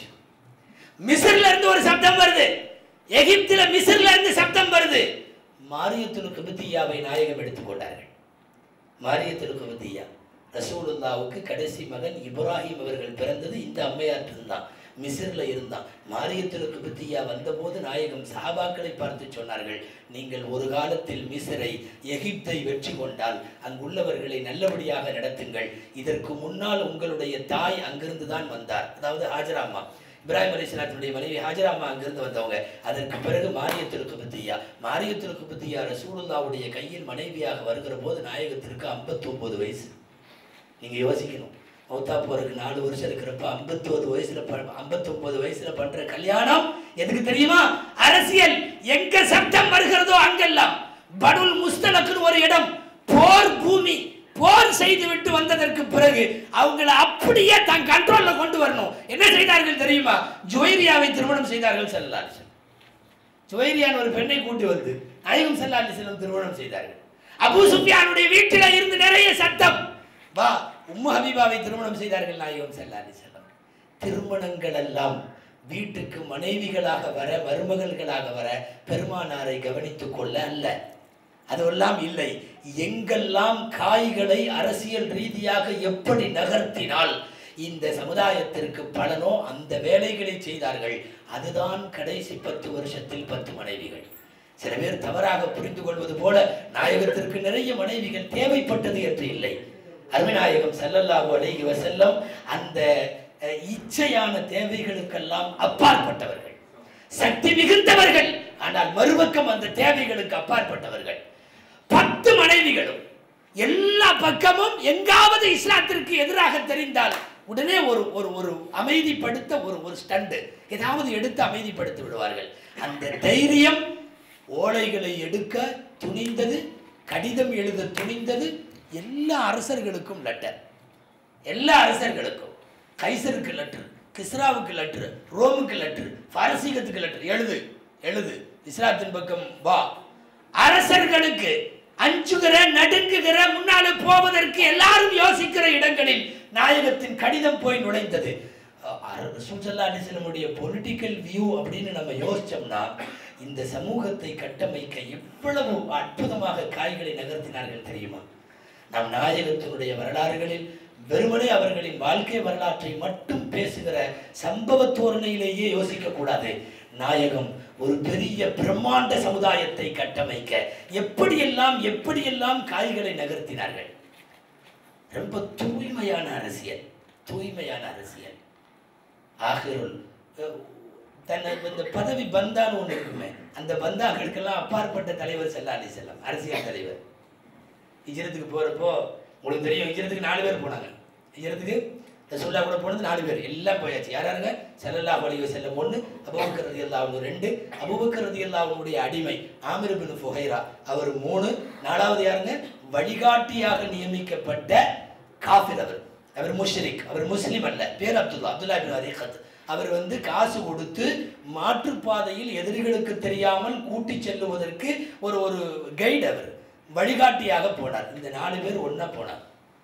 [SPEAKER 2] மிஸ்ர்ல இருந்து ஒரு சப்தம் வருது எகிப்துல மிஸ்ர்ல இருந்து சப்தம் வருது மாரியத்துல் குபத்தியாவை நாயகம் எடுத்துக் கொண்டார்கள் மாரியத்துல் குபத்தியா ரசூலுல்லாவுக்கு கடைசி மகன் இப்ராஹிம் அவர்கள் பிறந்தது இந்த அம்மையார் இருந்தான் மிஸ்ர்ல இருந்தான் மாரியத்துல் குபத்தியா வந்தபோது நாயகம் சஹாபாக்களை பார்த்து சொன்னார்கள் நீங்கள் ஒரு காலத்தில் மிஸ்ரை எகிப்தை வெற்றி கொண்டால் அங்குள்ளவர்களை நல்லபடியாக நடத்துங்கள் இதற்கு முன்னால் உங்களுடைய தாய் அங்கிருந்து தான் வந்தார் அதாவது ஹாஜராமா இப்ராஹிம் அலிஸ்லாத்தினுடைய மனைவி ஹாஜராமா அங்கிருந்து வந்தவங்க அதற்கு பிறகு மாரியத்திற்கு பத்தியா மாரியத்திற்கு பத்தியா ரசூலுல்லாவுடைய கையில் மனைவியாக வருகிற போது நாயகத்திற்கு 59 வயசு நீங்க யோசிக்கணும் மௌத்தா போறதுக்கு நாலு வருஷம் இருக்கிறப்ப 51 வயசுல ப- 59 வயசுல பண்ற கல்யாணம் எதுக்கு தெரியுமா அரசியல் எங்க சட்டம் வருகிறதோ அங்கெல்லாம் படுல் முஸ்தலக்குன்னு ஒரு இடம் போர் பூமி போர் செய்து விட்டு வந்ததற்கு பிறகு அவங்கள அப்படியே தன் கண்ட்ரோல்ல கொண்டு வரணும் என்ன செய்தார்கள் தெரியுமா ஜுவைரியாவை திருமணம் செய்தார்கள் செல்லார் ஜுவைரியான் ஒரு பெண்ணை கூட்டி வந்து நாயகம் செல்லா செல்லம் திருமணம் செய்தார்கள் அபூ சுஃபியானுடைய வீட்டில இருந்து நிறைய சத்தம் வா உம்மு ஹபீபாவை திருமணம் செய்தார்கள் நாயகம் செல்லா செல்லம் திருமணங்கள் எல்லாம் வீட்டுக்கு மனைவிகளாக வர மருமகள்களாக வர பெருமானாரை கவனித்துக் கொள்ள அல்ல அதுவெல்லாம் இல்லை எங்கெல்லாம் காய்களை அரசியல் ரீதியாக எப்படி நகர்த்தினால் இந்த சமுதாயத்திற்கு பலனோ அந்த வேலைகளை செய்தார்கள் அதுதான் கடைசி பத்து வருஷத்தில் பத்து மனைவிகள் சில பேர் தவறாக புரிந்து கொள்வது போல நாயகத்திற்கு நிறைய மனைவிகள் தேவைப்பட்டது என்று இல்லை அருமைநாயகம் ஸல்லல்லாஹு அலைஹி வஸல்லம் அந்த அஹ், இச்சையான தேவைகளுக்கெல்லாம் அப்பாற்பட்டவர்கள் சக்தி மிகுந்தவர்கள் ஆனால் மறுபக்கம் அந்த தேவைகளுக்கு அப்பாற்பட்டவர்கள் பத்து மனைவிகளும் எல்லா பக்கமும் எங்காவது இஸ்லாத்திற்கு எதிராக தெரிந்தால் உடனே ஒரு ஒரு ஒரு அமைதிப்படுத்த ஒரு ஒரு ஸ்டண்டு ஏதாவது எடுத்து அமைதிப்படுத்தி விடுவார்கள் அந்த தைரியம் ஓலைகளை எடுக்க துணிந்தது கடிதம் எழுத துணிந்தது எல்லா அரசர்களுக்கும் லெட்டர் எல்லா அரசர்களுக்கும் கைசருக்கு லெட்டர் கிஸ்ராவுக்கு லெட்டர் ரோமுக்கு லெட்டர் பாரசீகத்துக்கு லெட்டர் எழுது எழுது இஸ்லாத்தின் பக்கம் வா அரசர்களுக்கு அஞ்சுகிற நடுங்குகிற முன்னால போவதற்கு எல்லாரும் யோசிக்கிற இடங்களில் நாயகத்தின் கடிதம் போய் நுழைந்தது ரசூசல்லா அலிஸ்லமுடைய பொலிட்டிக்கல் வியூ அப்படின்னு நம்ம யோசிச்சோம்னா இந்த சமூகத்தை கட்டமைக்க எவ்வளவு அற்புதமாக காய்களை நகர்த்தினார்கள் தெரியுமா நம் நாயகத்தினுடைய வரலாறுகளில் வெறுமனே அவர்களின் வாழ்க்கை வரலாற்றை மட்டும் பேசுகிற சம்பவ தோரணையிலேயே யோசிக்க கூடாது நாயகம் ஒரு பெரிய பிரம்மாண்ட சமுதாயத்தை கட்டமைக்க எப்படியெல்லாம் எப்படியெல்லாம் காய்களை நகர்த்தினார்கள் ரொம்ப தூய்மையான அரசியல் தூய்மையான அரசியல் ஆகிருள் அஹ், தன்னை இந்த பதவி பந்தான்னு ஒன்று இருக்குமே அந்த பந்தாக்களுக்கெல்லாம் அப்பாற்பட்ட தலைவர் செல்லா அலி செல்லம் அரசியல் தலைவர் ஹிஜ்ரத்துக்கு போகிறப்போ உங்களுக்கு தெரியும் ஹிஜ்ரத்துக்கு நாலு பேர் போனாங்க ஹிஜ்ரத்துக்கு ரசூல்லா கூட போனது நாலு பேர் எல்லாம் போயாச்சு யார் யாருங்க செல்லல்லா அலைஹி செல்லம் ஒன்று அபூபக்கர் ரதியல்லாஹு அன்ஹு ரெண்டு அபூபக்கர் ரதியல்லாஹு அன்ஹுடைய அடிமை ஆமிர் பின் ஃபுஹைரா அவர் மூணு நாலாவது யாருங்க வழிகாட்டியாக நியமிக்கப்பட்ட காஃபிர் அவர் அவர் முஷ்ரிக் அவர் முஸ்லிம் அல்ல பேர் அப்துல்லா அப்துல்லா பின் அரிகத் அவர் வந்து காசு கொடுத்து மாற்றுப்பாதையில் எதிரிகளுக்கு தெரியாமல் கூட்டி செல்லுவதற்கு ஒரு ஒரு கைடு அவர் வழிகாட்டியாக போனார் இந்த நாலு பேர் ஒண்ணா போனார்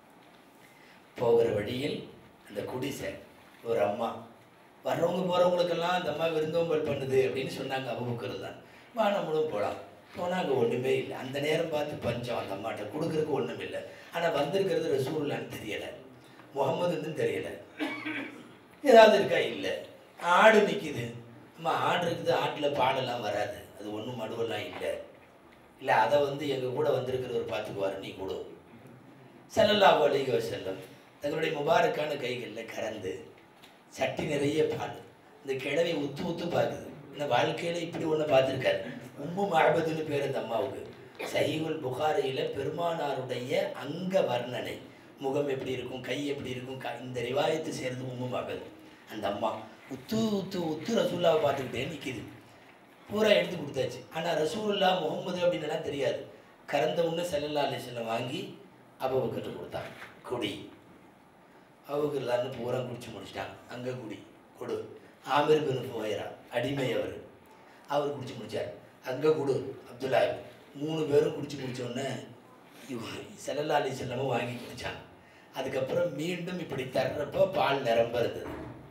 [SPEAKER 2] போகிற வழியில் அந்த குடிசை ஒரு அம்மா வர்றவங்க போகிறவங்களுக்கெல்லாம் அந்த அம்மா விருந்தோம்பல் பண்ணுது அப்படின்னு சொன்னாங்க அபுபக்கர் தான் வா நம்மளும் போகலாம் போனால் அங்கே ஒன்றுமே இல்லை அந்த நேரம் பார்த்து பஞ்சம் அந்த அம்மாட்ட கொடுக்குறதுக்கு ஒன்றும் இல்லை ஆனால் வந்திருக்கிறது ரசூல்லான்னு தெரியலை முகமதுன்னு தெரியலை ஏதாவது இருக்கா இல்லை ஆடு நிற்கிது அம்மா ஆடு இருக்குது ஆட்டில் பாடெல்லாம் வராது அது ஒன்றும் மடுவெல்லாம் இல்லை இல்லை அதை வந்து எங்கள் கூட வந்திருக்கிறவர் பார்த்துக்குவார் நீ கொடு செல்லல்லாஹு அலைஹி வஸல்லம் தங்களுடைய முபாரக்கான கைகளில் கறந்து சட்டி நிறைய பால் இந்த கிழவி உத்து உத்து பார்க்குது இந்த வாழ்க்கையில் இப்படி ஒன்று பார்த்துருக்காரு உம்மு மஹபதுன்னு பேர் அந்த அம்மாவுக்கு சஹீகுல் புகாரியில் பெருமானாருடைய அங்க வர்ணனை முகம் எப்படி இருக்கும் கை எப்படி இருக்கும் க- இந்த ரிவாயத்து சேர்ந்து உம்மு மஹபது அந்த அம்மா உத்து உத்து உத்து ரசூல்லாவை பார்த்துக்கிட்டே நிற்கிது பூரா எடுத்து கொடுத்தாச்சு ஆனால் ரசூலுல்லா முகம்மது அப்படின்னுலாம் தெரியாது கறந்த உடனே செல்லல்லா அலிஸ்லாம் வாங்கி அபுபக்கர்ட்ட கொடுத்தாங்க குடி அபுபக்கர்லான்னு பூரா குடிச்சு முடிச்சிட்டாங்க அங்கே குடி கொடு ஆமிர் பின் ஃபுஹைரா அடிமை அவர் அவர் குடிச்சு முடிச்சார் அங்கே கொடு அப்துல்லா மூணு பேரும் குடிச்சு முடிச்ச உடனே இவ செல்லல்லா அலிஸ்லாமும் வாங்கி குடிச்சாங்க அதுக்கப்புறம் மீண்டும் இப்படி தர்றப்போ பால் நிரம்ப இருந்தது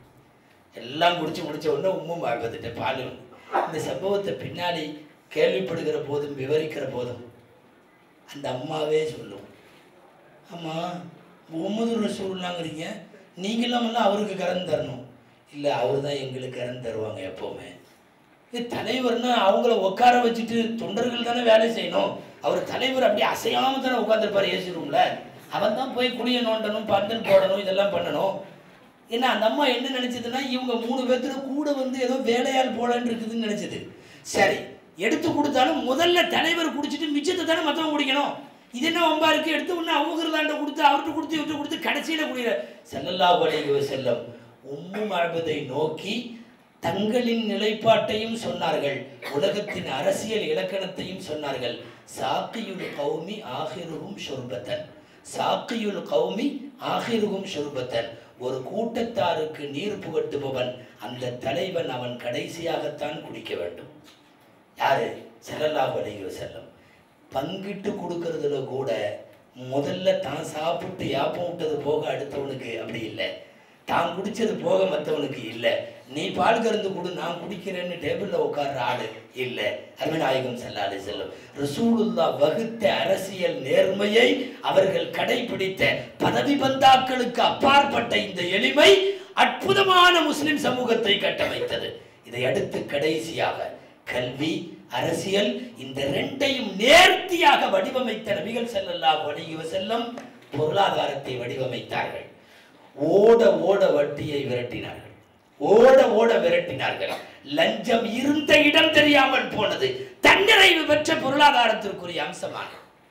[SPEAKER 2] எல்லாம் குடிச்சு முடிச்ச உடனே உம்மும் பார்த்துட்டு பால் வந்து. இந்த சம்பவத்தை பின்னாடி கேள்விப்படுகிற போதும் விவரிக்கிற போதும் அந்த அம்மாவே சொல்லும் அம்மா முகமது ரசூல்லாங்கிறீங்க நீங்களாம் எல்லாம் அவருக்கு கடன் தரணும் இல்லை அவர் தான் எங்களுக்கு கடன் தருவாங்க எப்போவுமே இது தலைவர்னா அவங்கள உட்கார வச்சுட்டு தொண்டர்கள் தானே வேலை செய்யணும் அவர் தலைவர் அப்படியே அசையாம தானே உட்காந்துருப்பார் ஏசி ரூம்ல அவன் தான் போய் குழிய நோண்டணும் பந்தல் போடணும் இதெல்லாம் பண்ணணும் ஏன்னா அந்த அம்மா என்ன நினைச்சதுன்னா இவங்க மூணு பேர்த்துல கூட வந்து ஏதோ வேலையால் போலன்னு இருக்குதுன்னு நினைச்சது சரி எடுத்து கொடுத்தாலும் முதல்ல தலைவர் குடிச்சிட்டு மிச்சத்தை தானே மற்றவங்க குடிக்கணும் இது என்ன வம்பா இருக்கு எடுத்து ஒன்று அவங்கிறதாண்ட கொடுத்து அவர்கிட்ட கொடுத்து இவர்கிட்ட கொடுத்து கடைசியில் குடிக்கிற செல்லல்லா வலையுவ செல்லம் உம்மு மரபதை நோக்கி தங்களின் நிலைப்பாட்டையும் சொன்னார்கள் உலகத்தின் அரசியல் இலக்கணத்தையும் சொன்னார்கள் சாக்கியுல் கௌமி ஆகிருகும் ஷுர்பத்தன் சாக்கியுல் கௌமி ஆகிருகும் ஷுர்பத்தன் ஒரு கூட்டத்தாருக்கு நீர் புகட்டுபவன் அந்த தலைவன் அவன் கடைசியாகத்தான் குடிக்க வேண்டும் யாரு ஸல்லல்லாஹு அலைஹி வஸல்லம் பங்கிட்டு கொடுக்கறதுல கூட முதல்ல தான் சாப்பிட்டு யாப்பம் விட்டது போக அடுத்தவனுக்கு அப்படி இல்லை தான் குடிச்சது போக மற்றவனுக்கு இல்லை நீ பால் கறந்து கொடு நான் குடிக்கிறேன்னு டேபிளில் உட்கார்ற ஆளு இல்லை அருணாயகம் செல்லாலே செல்லும் ரசூலுல்லா வகுத்த அரசியல் நேர்மையை அவர்கள் கடைபிடித்த பதவி பந்தாக்களுக்கு அப்பாற்பட்ட இந்த எளிமை அற்புதமான முஸ்லிம் சமூகத்தை கட்டமைத்தது இதை அடுத்து கடைசியாக கல்வி அரசியல் இந்த ரெண்டையும் நேர்த்தியாக வடிவமைத்த நபிகள் ஸல்லல்லாஹு அலைஹி வஸல்லம் பொருளாதாரத்தை வடிவமைத்தார்கள் ஓட ஓட வட்டியை விரட்டினார்கள் ஓட ஓட விரட்டினார்கள் லஞ்சம் இருந்த இடம் தெரியாமல் போனது தன்னிறைவு பெற்ற பொருளாதாரத்திற்குரிய அம்சமான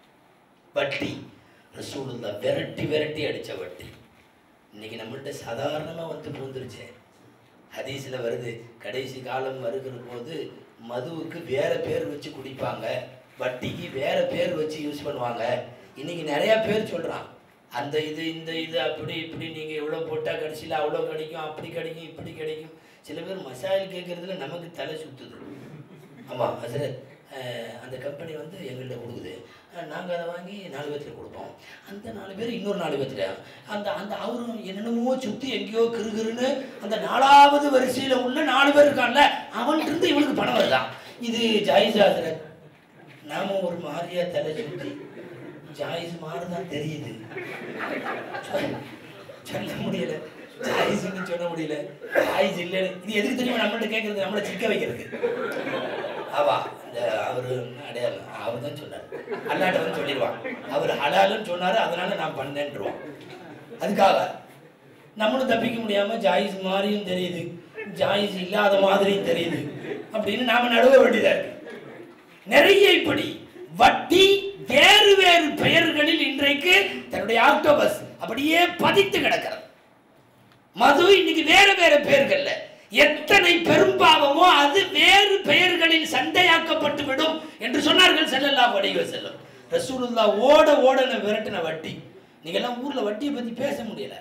[SPEAKER 2] வட்டி ரசூலுல்லா விரட்டி விரட்டி அடிச்ச வட்டி இன்னைக்கு நம்மள்ட்ட சாதாரணமா வந்து பூந்துருச்சே ஹதீஸ்ல வருது கடைசி காலம் வருகிற போது மதுவுக்கு வேற பேர் வச்சு குடிப்பாங்க வட்டிக்கு வேற பேர் வச்சு யூஸ் பண்ணுவாங்க இன்னைக்கு நிறைய பேர் சொல்றான் அந்த இது இந்த இது அப்படி இப்படி நீங்க எவ்வளவு போட்டா கடைசியில் அவ்வளோ கிடைக்கும் அப்படி கிடைக்கும் இப்படி கிடைக்கும் சில பேர் மசாயில் கேட்கறதுல நமக்கு தலை சுத்துது ஆமா ஹசரத் அஹ், அந்த கம்பெனி வந்து எங்கள்கிட்ட கொடுக்குது அஹ், நாங்க அதை வாங்கி நாலு பேர்த்துல கொடுப்போம் அந்த நாலு பேர் இன்னொரு நாலு பேர்த்துல அந்த அந்த அவரும் என்னென்னமோ சுத்தி எங்கேயோ கிறுகிறுன்னு அந்த நாலாவது வரிசையில உள்ள நாலு பேர் இருக்கான்ல அவன்கிட்ட இருந்து இவனுக்கு பணம் வருதான் இது ஜாயிஸ் ஹசரத் நாம ஒரு மாதிரியா தலை சுத்தி ஜாயிஸ் மாதிரி தான் தெரியுது சொல்ல- சொல்ல முடியல ஜாயிஸ்ன்னு சொல்ல முடியல ஜாயிஸ் இல்லைன்னு இது எதுக்கு தெரியுமா நம்மள்ட்ட கேட்கறது நம்மளை சிக்க வைக்கிறது ஆவா இந்த அவரு அடையாளம் அவர் தான் சொன்னார் அல்லாட்ட வந்து சொல்லிடுவான் அவர் ஹலாலுன்னு சொன்னாரு அதனால நான் பண்ணேன்ருவான் அதுக்காக நம்மளும் தப்பிக்க முடியாம ஜாயிஸ் மாதிரியும் தெரியுது ஜாயிஸ் இல்லாத மாதிரியும் தெரியுது அப்படின்னு நாம நடுவ வேண்டியதா இருக்கு நிறைய இப்படி வட்டி வேறு வேறு பெயர்களில் இன்றைக்கு தன்னுடைய ஆக்டோபஸ் அப்படியே பதித்து கிடக்கிறது மது இன்னைக்கு வேற வேற பெயர்கள்ல எத்தனை பெரும்பாவமோ அது வேறு பெயர்களில் சண்டையாக்கப்பட்டு விடும் என்று சொன்னார்கள் ஸல்லல்லாஹு அலைஹி வஸல்லம் ரசூலுல்லாஹ் ஓட ஓடன விரட்டின வட்டி நீங்க எல்லாம் ஊர்ல வட்டியை பத்தி பேச முடியல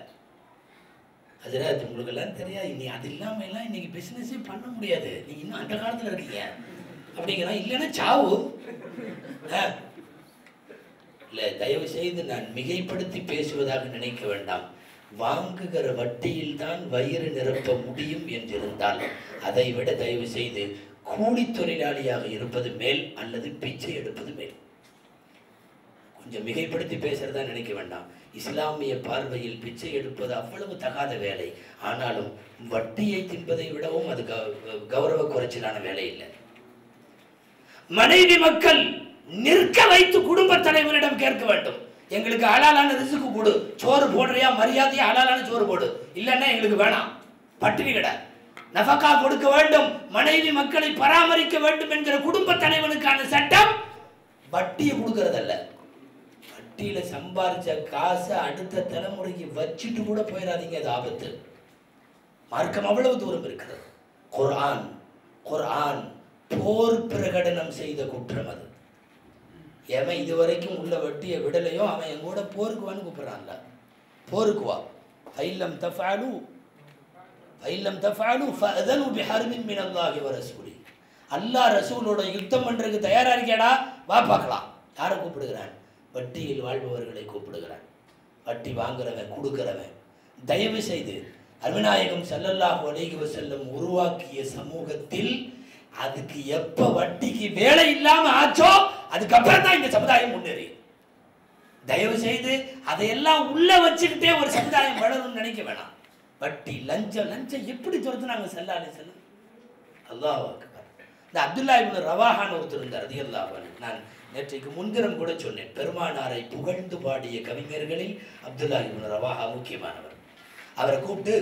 [SPEAKER 2] ஹஜரத் உங்களுக்கு எல்லாம் தெரியாது இனி அது இல்லாம எல்லாம் இன்னைக்கு பிசினஸே பண்ண முடியாது நீங்க இன்னும் அந்த காலத்துல இருக்கீங்க அப்படிங்கிறான் இல்லைன்னா சாவு ஆ. இல்ல தயவு செய்து நான் மிகைப்படுத்தி பேசுவதாக நினைக்க வேண்டாம் வாங்குகிற வட்டியில் தான் வயிறு நிரப்ப முடியும் என்றிருந்தால் அதை விட தயவு செய்து கூலி தொழிலாளியாக இருப்பது மேல் அல்லது பிச்சை எடுப்பது மேல் கொஞ்சம் மிகைப்படுத்தி பேசுறதா நினைக்க வேண்டாம் இஸ்லாமிய பார்வையில் பிச்சை எடுப்பது அவ்வளவு தகாத வேலை ஆனாலும் வட்டியை தின்பதை விடவும் அது கௌ- கௌரவ குறைச்சலான வேலை இல்லை மனைவி மக்கள் நிற்க வைத்து குடும்ப தலைவரிடம் கேட்க வேண்டும் எங்களுக்கு ஹலாலான ரிசுக்கு கொடு சோறு போடுறியா மரியாதையா ஹலாலான சோறு போடு இல்லைன்னா எங்களுக்கு வேணாம் பட்டினி கடை நஃபக்கா கொடுக்க வேண்டும் மனைவி மக்களை பராமரிக்க வேண்டும் என்கிற குடும்ப தலைவனுக்கான சட்டம் வட்டியை கொடுக்கறதல்ல வட்டியில சம்பாரிச்ச காசை அடுத்த தலைமுறைக்கு வச்சுட்டு கூட போயிடாதீங்க அது ஆபத்து மார்க்கம் அவ்வளவு தூரம் இருக்கிறது குர்ஆன் குர்ஆன் போர் பிரகடனம் செய்த குற்றம் அது எவன் இதுவரைக்கும் உள்ள வட்டியை விடலையோ அவன் என் கூட போருக்கு வான்னு கூப்பிடுறான்ல போருக்கு வா ஃபைல்லம் தஃபாலு ஃபைல்லம் தஃபாலு ஃபஅதனு பிஹர்மின் மின் அல்லாஹி வ ரசூலி அல்லாஹ் ரசூலோட யுத்தம் பண்றதுக்கு தயாரா இருக்கியாடா வா பார்க்கலாம் யாரை கூப்பிடுகிறான் வட்டியில் வாழ்பவர்களை கூப்பிடுகிறான் வட்டி வாங்குறவன் கொடுக்கிறவன் தயவு செய்து அருமநாயகம் ஸல்லல்லாஹு அலைஹி வஸல்லம் உருவாக்கிய சமூகத்தில் அதுக்கு எப்ப வட்டிக்கு வேலை இல்லாம ஆச்சோ அதுக்கப்புறம் தான் இந்த சமுதாயம் முன்னேறி தயவு செய்து அதையெல்லாம் உள்ள வச்சுக்கிட்டே ஒரு சமுதாயம் வளரும்னு நினைக்க வேணாம் வட்டி லஞ்சம் லஞ்சம் எப்படி துரத்துனாங்க செல்லாலே செல்லும் அல்லாஹ் அக்பர் இந்த அப்துல்லா இப்னு ரவாஹான் ஒருத்தர் இருந்தார் ரதியல்லாஹு அன்ஹு. நான் நேற்றைக்கு முன்தினம் கூட சொன்னேன் பெருமானாரை புகழ்ந்து பாடிய கவிஞர்களில் அப்துல்லா இப்னு ரவாஹா முக்கியமானவர் அவரை கூப்பிட்டு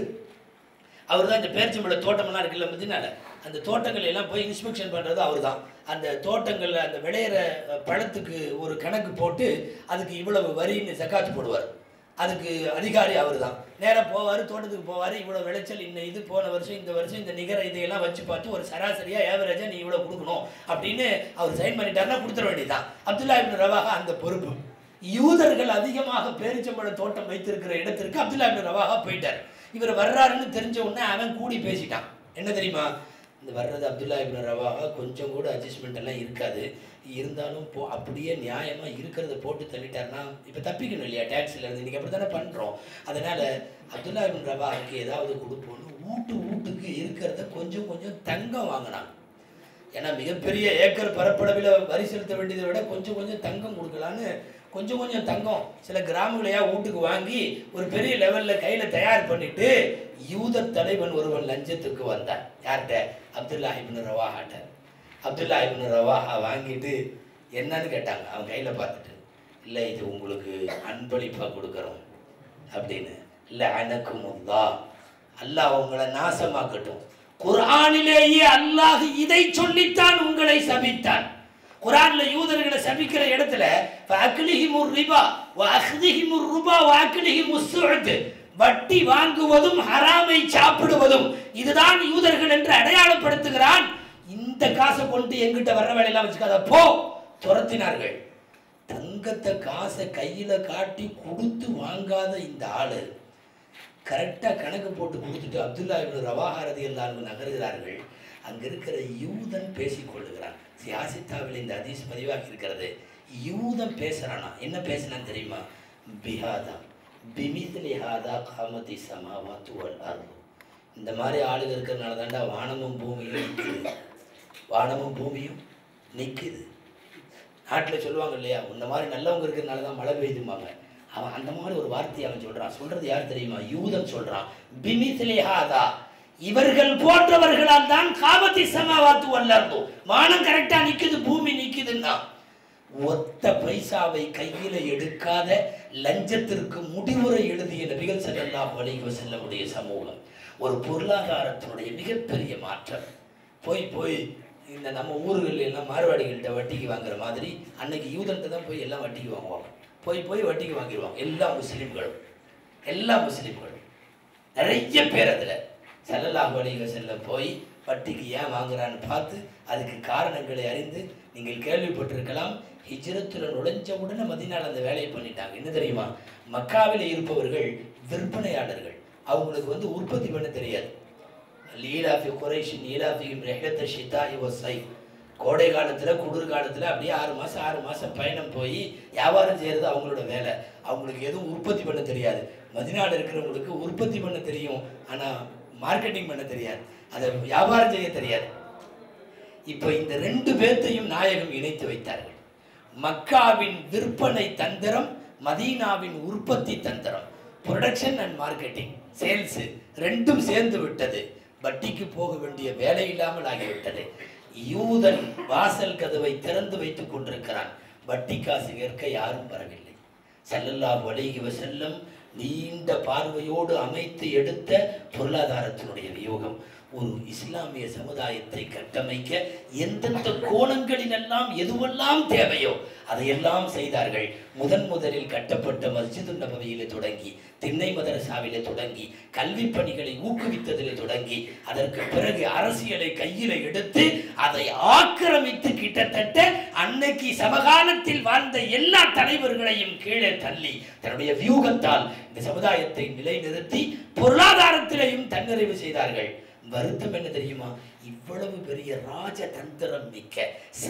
[SPEAKER 2] அவர் தான் இந்த பேரிச்சம்பழ தோட்டமெல்லாம் இருக்குல்ல மதினால அந்த தோட்டங்கள் எல்லாம் போய் இன்ஸ்பெக்ஷன் பண்ணுறது அவர் தான் அந்த தோட்டங்களில் அந்த விளையிற அஹ், பழத்துக்கு ஒரு கணக்கு போட்டு அதுக்கு இவ்வளவு வரின்னு சக்காத்து போடுவார் அதுக்கு அதிகாரி அவர் தான் நேராக போவார் தோட்டத்துக்கு போவார் இவ்வளோ விளைச்சல் இன்ன இது போன வருஷம் இந்த வருஷம் இந்த நிகர இதையெல்லாம் வச்சு பார்த்து ஒரு சராசரியாக ஏவரேஜாக நீ இவ்வளோ கொடுக்கணும் அப்படின்னு அவர் சைன் பண்ணிட்டாருன்னா கொடுத்துட வேண்டியதுதான் அப்துல்லா இப்னு ரவாஹா அந்த பொறுப்பு யூதர்கள் அதிகமாக பேரிச்சம்பழ தோட்டம் வைத்திருக்கிற இடத்திற்கு அப்துல்லா இப்னு ரவாஹா போயிட்டார் இவர் வர்றாருன்னு தெரிஞ்ச உடனே அவன் கூடி பேசிட்டான் என்ன தெரியுமா இந்த வர்றது அப்துல்லா இப்னு ரவாஹா கொஞ்சம் கூட அட்ஜஸ்ட்மெண்ட் எல்லாம் இருக்காது இருந்தாலும் போ அப்படியே நியாயமாக இருக்கிறத போட்டு தள்ளிட்டாருன்னா இப்போ தப்பிக்கணும் இல்லையா டேக்ஸில் இருந்து இன்றைக்கி அப்படி தானே பண்ணுறோம் அதனால் அப்துல்லா இப்னு ரவாஹுக்கு ஏதாவது கொடுப்போம்னு வீட்டு வீட்டுக்கு இருக்கிறத கொஞ்சம் கொஞ்சம் தங்கம் வாங்கினாங்க ஏன்னா மிகப்பெரிய ஏக்கர் பரப்பளவில் வரி செலுத்த வேண்டியதை விட கொஞ்சம் கொஞ்சம் தங்கம் கொடுக்கலான்னு கொஞ்சம் கொஞ்சம் தங்கம் சில கிராமங்களையா வீட்டுக்கு வாங்கி ஒரு பெரிய லெவலில் கையில் தயார் பண்ணிட்டு யூத தலைவன் ஒருவன் லஞ்சத்துக்கு வந்தான் யார்கிட்ட அப்துல்லா இப்னு ரவாஹாட்ட அப்துல்லா இப்னு ரவாஹா வாங்கிட்டு என்னன்னு கேட்டாங்க அவன் கையில் பார்த்துட்டு இல்லை இது உங்களுக்கு அன்பளிப்பாக கொடுக்குறோம் அப்படின்னு இல்லை அனக்குமுல்லா அல்லாஹ் உங்களை நாசமாக்கட்டும் குர்ஆனிலேயே அல்லாஹ் இதை சொல்லித்தான் உங்களை சபித்தான் குர்ஆன்ல யூதர்களை சபிக்கிற இடத்துல ஃபஅக்லிஹிமுர் ரிபா வஅக்திஹிமுர் ருபா வஅக்லிஹிமுஸ் சுஅத் வட்டி வாங்குவதும் ஹராமை சாப்பிடுவதும் இதுதான் யூதர்கள் என்று அடையாளப்படுத்துகிறான் இந்த காசை கொண்டு எங்கிட்ட வர்ற வேலையெல்லாம் வச்சுக்காத போ துரத்தினார்கள் தங்கத்தை காசை கையில காட்டி கொடுத்து வாங்காத இந்த ஆளு கரெக்டாக கணக்கு போட்டு கொடுத்துட்டு அப்துல்லா இப்னு ரவாஹா ரதியல்லாஹு நகருகிறார்கள் அங்க இருக்கிற யூதன் பேசிக் கொள்ளுகிறான் சியாசித்தாவில் இந்த ஹதீஸ் பதிவாகி இருக்கிறது யூதன் பேசுறானா என்ன பேசுனான்னு தெரியுமா பிஹாதா பிமித்லி ஹாதா காமதி சமாவாத்து வல் அர்து இந்த மாதிரி ஆளுங்க இருக்கிறனால தாண்டா வானமும் பூமியும் நிற்குது வானமும் பூமியும் நிற்குது நாட்டில் சொல்லுவாங்க இல்லையா இந்த மாதிரி நல்லவங்க இருக்கிறனால தான் மழை பெய்யுதும்பாங்க அவன் அந்த மாதிரி ஒரு வார்த்தையை அவன் சொல்றான் சொல்றது யார் தெரியுமா யூதன் சொல்றான் பிமித்லேஹாதா இவர்கள் போன்றவர்களால் தான் காபத்தி சமாவாத்து வல்லர்ந்தோம் வானம் கரெக்டா நிக்குது பூமி நிக்குதுன்னா ஒத்த பைசாவை கையில எடுக்காத லஞ்சத்திற்கு முடிவுரை எழுதிய நபிகள் ஸல்லல்லாஹு அலைஹி வஸல்லமுடைய சமூகம் ஒரு பொருளாதாரத்தினுடைய மிகப்பெரிய மாற்றம் போய் போய் இந்த நம்ம ஊர்களில் எல்லாம் மார்வாடிகள்கிட்ட வட்டிக்கு வாங்குற மாதிரி அன்னைக்கு யூதன்கிட்ட தான் போய் எல்லாம் வட்டிக்கு வாங்குவாங்க போய் போய் வட்டிக்கு வாங்கிடுவாங்க எல்லா முஸ்லீம்களும் எல்லா முஸ்லீம்களும் நிறைய பேர் அதில் ஸல்லல்லாஹு அலைஹி வஸல்லம் போய் வட்டிக்கு ஏன் வாங்குறான்னு பார்த்து அதுக்கு காரணங்களை அறிந்து நீங்கள் கேள்விப்பட்டிருக்கலாம் ஹிஜ்ரத்தில் நுழைஞ்ச உடனே மதினால அந்த வேலையை பண்ணிட்டாங்க என்ன தெரியுமா மக்காவில் இருப்பவர்கள் விற்பனையாளர்கள் அவங்களுக்கு வந்து உற்பத்தி பண்ண தெரியாது லீலாஃபி குறைஷின் ஈலாஃபியும் ரெஹத்த ஷிதா இவ சைஃப் கோடை காலத்தில் குளிர் காலத்தில் அப்படியே ஆறு மாதம் ஆறு மாதம் பயணம் போய் வியாபாரம் செய்கிறது அவங்களோட வேலை அவங்களுக்கு எதுவும் உற்பத்தி பண்ண தெரியாது மதினாடு இருக்கிறவங்களுக்கு உற்பத்தி பண்ண தெரியும் ஆனால் மார்க்கெட்டிங் பண்ண தெரியாது அதை வியாபாரம் செய்ய தெரியாது இப்போ இந்த ரெண்டு பேர்த்தையும் நாயகம் இணைத்து வைத்தார்கள் மக்காவின் விற்பனை தந்திரம் மதீனாவின் உற்பத்தி தந்திரம் ப்ரொடக்ஷன் அண்ட் மார்க்கெட்டிங் சேல்ஸ் ரெண்டும் சேர்ந்து விட்டது வட்டிக்கு போக வேண்டிய வேலை இல்லாமல் ஆகிவிட்டது யூதன் வாசல் கதவை திறந்து வைத்துக் கொண்டிருக்கிறான் வட்டி காசு ஏற்க யாரும் வரவில்லை ஸல்லல்லாஹு அலைஹி வஸல்லம் நீண்ட பார்வையோடு அமைத்து எடுத்த பொருளாதாரத்தினுடைய வியோகம் ஒரு இஸ்லாமிய சமுதாயத்தை கட்டமைக்க எந்தெந்த கோணங்களிலெல்லாம் எதுவெல்லாம் தேவையோ அதையெல்லாம் செய்தார்கள் முதன் முதலில் கட்டப்பட்ட மஸ்ஜிது நபவியிலே தொடங்கி திண்ணை மதரசாவிலே தொடங்கி கல்வி பணிகளை ஊக்குவித்ததிலே தொடங்கி அதற்கு பிறகு அரசியலை கையில எடுத்து அதை ஆக்கிரமித்து கிட்டத்தட்ட அன்னைக்கு சமகாலத்தில் வாழ்ந்த எல்லா தலைவர்களையும் கீழே தள்ளி தன்னுடைய வியூகத்தால் இந்த சமுதாயத்தை நிலைநிறுத்தி பொருளாதாரத்திலையும் தன்னிறைவு செய்தார்கள் வருத்தம் என்ன தெரியுமா இவ்வளவு பெரிய ராஜதந்திரம் மிக்க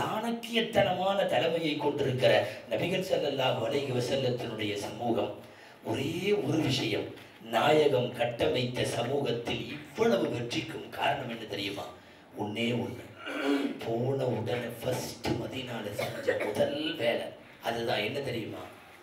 [SPEAKER 2] சாணக்கியத்தனமான தலைமையை கொண்டிருக்கிற நபிகள் ஸல்லல்லாஹு அலைஹி வஸல்லத்தினுடைய சமூகம் ஒரே ஒரு விஷயம் நாயகம் கட்டமைத்த சமூகத்தில் இவ்வளவு வெற்றிக்கும் காரணம் என்ன தெரியுமா ஒன்னே ஒண்ணு போன உடனே ஃபர்ஸ்ட் மதினால செஞ்ச முதல் வேலை அதுதான் என்ன தெரியுமா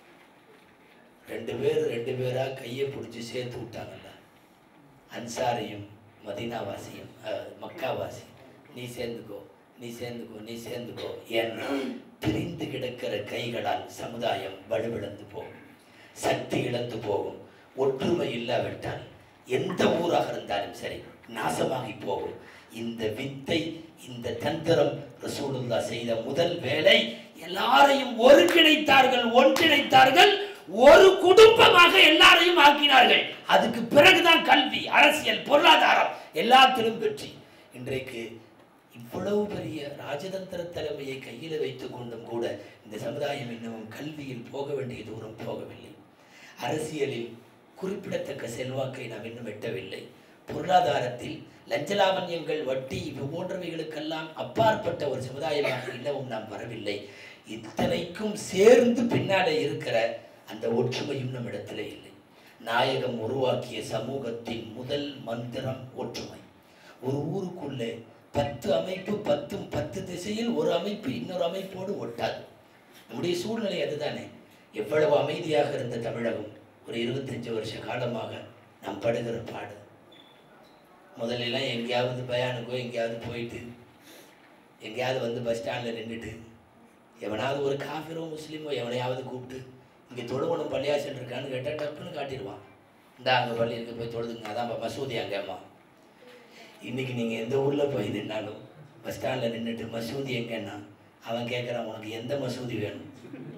[SPEAKER 2] ரெண்டு பேர் ரெண்டு பேரா கையை பிடிச்சி சேர்த்து விட்டாங்கல்ல அன்சாரியும் மதீனாவாசியும் அஹ், மக்காவாசியும் நீ சேர்ந்துக்கோ நீ சேர்ந்துக்கோ நீ சேர்ந்துக்கோ ஏன்னா பிரிந்து கிடக்கிற கைகளால் சமுதாயம் வலுவிழந்து போகும் சக்தி இழந்து போகும் ஒற்றுமை இல்லாவிட்டால் எந்த ஊராக இருந்தாலும் சரி நாசமாகி போகும் இந்த வித்தை இந்த தந்திரம் ரசூலுல்லா செய்த முதல் வேலை எல்லாரையும் ஒருங்கிணைத்தார்கள் ஒன்றிணைத்தார்கள் ஒரு குடும்பமாக எல்லாரையும் ஆக்கினார்கள் அதுக்கு பிறகுதான் கல்வி அரசியல் பொருளாதாரம் எல்லாத்திலும் வெற்றி இன்றைக்கு இவ்வளவு பெரிய ராஜதந்திர தலைமையை கையில் வைத்துக் கொண்டும் கூட இந்த சமுதாயம் இன்னமும் கல்வியில் போக வேண்டிய தூரம் போகவில்லை அரசியலில் குறிப்பிடத்தக்க செல்வாக்கை நாம் இன்னும் எட்டவில்லை பொருளாதாரத்தில் லஞ்சலாவண்யங்கள் வட்டி இது போன்றவைகளுக்கெல்லாம் அப்பாற்பட்ட ஒரு சமுதாயமாக இன்னமும் நாம் வரவில்லை இத்தனைக்கும் சேர்ந்து பின்னாலே இருக்கிற அந்த ஒற்றுமையும் நம்மிடத்திலே இல்லை நாயகம் உருவாக்கிய சமூகத்தின் முதல் மந்திரம் ஒற்றுமை ஒரு ஊருக்குள்ளே பத்து அமைப்பு பத்தும் பத்து திசையில் ஒரு அமைப்பு இன்னொரு அமைப்போடு ஒட்டாது நம்முடைய சூழ்நிலை அதுதானே எவ்வளவு அமைதியாக இருந்த தமிழகம் ஒரு இருபத்தஞ்சு வருஷ காலமாக நாம் படுகிற பாடு முதல்லலாம் எங்கேயாவது பயானுக்கோ எங்கேயாவது போயிட்டு எங்கேயாவது வந்து பஸ் ஸ்டாண்டில் நின்றுட்டு எவனாவது ஒரு காஃபிரோ முஸ்லீமோ எவனையாவது கூப்பிட்டு இங்கே தொழுவணும் பள்ளியாசன் இருக்கான்னு கேட்டால் டப்புன்னு காட்டிடுவான் இந்த அங்கே பள்ளி இருக்கு போய் தொழுதுங்க அதான் மசூதி அங்கேம்மா இன்னைக்கு நீங்கள் எந்த ஊரில் போய் நின்னாலும் பஸ் ஸ்டாண்டில் நின்றுட்டு மசூதி எங்கன்னா அவன் கேட்குறான் உனக்கு எந்த மசூதி வேணும்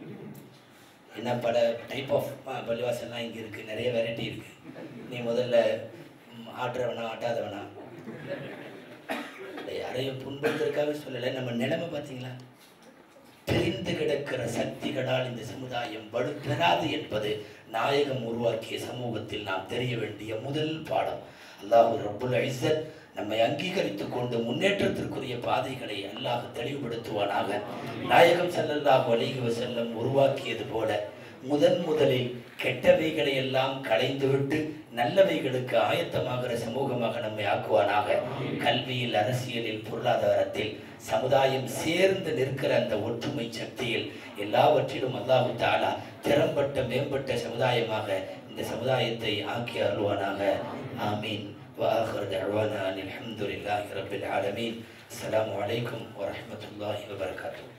[SPEAKER 2] என்ன பல டைப் ஆஃப் பள்ளிவாசல்லாம் இங்கே இருக்குது நிறைய வெரைட்டி இருக்குது நீ முதல்ல ம், ஆட்டுறவனா ஆட்டாதவனா இல்லை, யாரையும் புண்படுத்துறதுக்காக சொல்லலை நம்ம நிலைமை பார்த்தீங்களா தெரிந்து கிடக்கிற சக்திகளால் இந்த சமுதாயம் வலுப்பெறாது என்பது நாயகம் உருவாக்கிய சமூகத்தில் நாம் தெரிய வேண்டிய முதல் பாடம் அல்லாஹ் ரப்புல் இஸ்ஸத் நம்மை அங்கீகரித்துக் கொண்டு முன்னேற்றத்திற்குரிய பாதைகளை அல்லாஹ் தெளிவுபடுத்துவானாக நாயகம் ஸல்லல்லாஹு அலைஹி வஸல்லம் உருவாக்கியது போல முதன் முதலில் கெட்டவைகளை எல்லாம் களைந்துவிட்டு நல்லவைகளுக்கு ஆயத்தமாகிற சமூகமாக நம்மை ஆக்குவானாக கல்வியில் அரசியலில் பொருளாதாரத்தில் சமுதாயம் சேர்ந்து நிற்கிற அந்த ஒற்றுமை சக்தியில் எல்லாவற்றிலும் அல்லாஹு தாலா திறம்பட்ட மேம்பட்ட சமுதாயமாக இந்த சமுதாயத்தை ஆக்கி அருள்வானாக ஆமீன் وآخر دعوانا أن الحمد لله رب العالمين السلام عليكم ورحمة الله وبركاته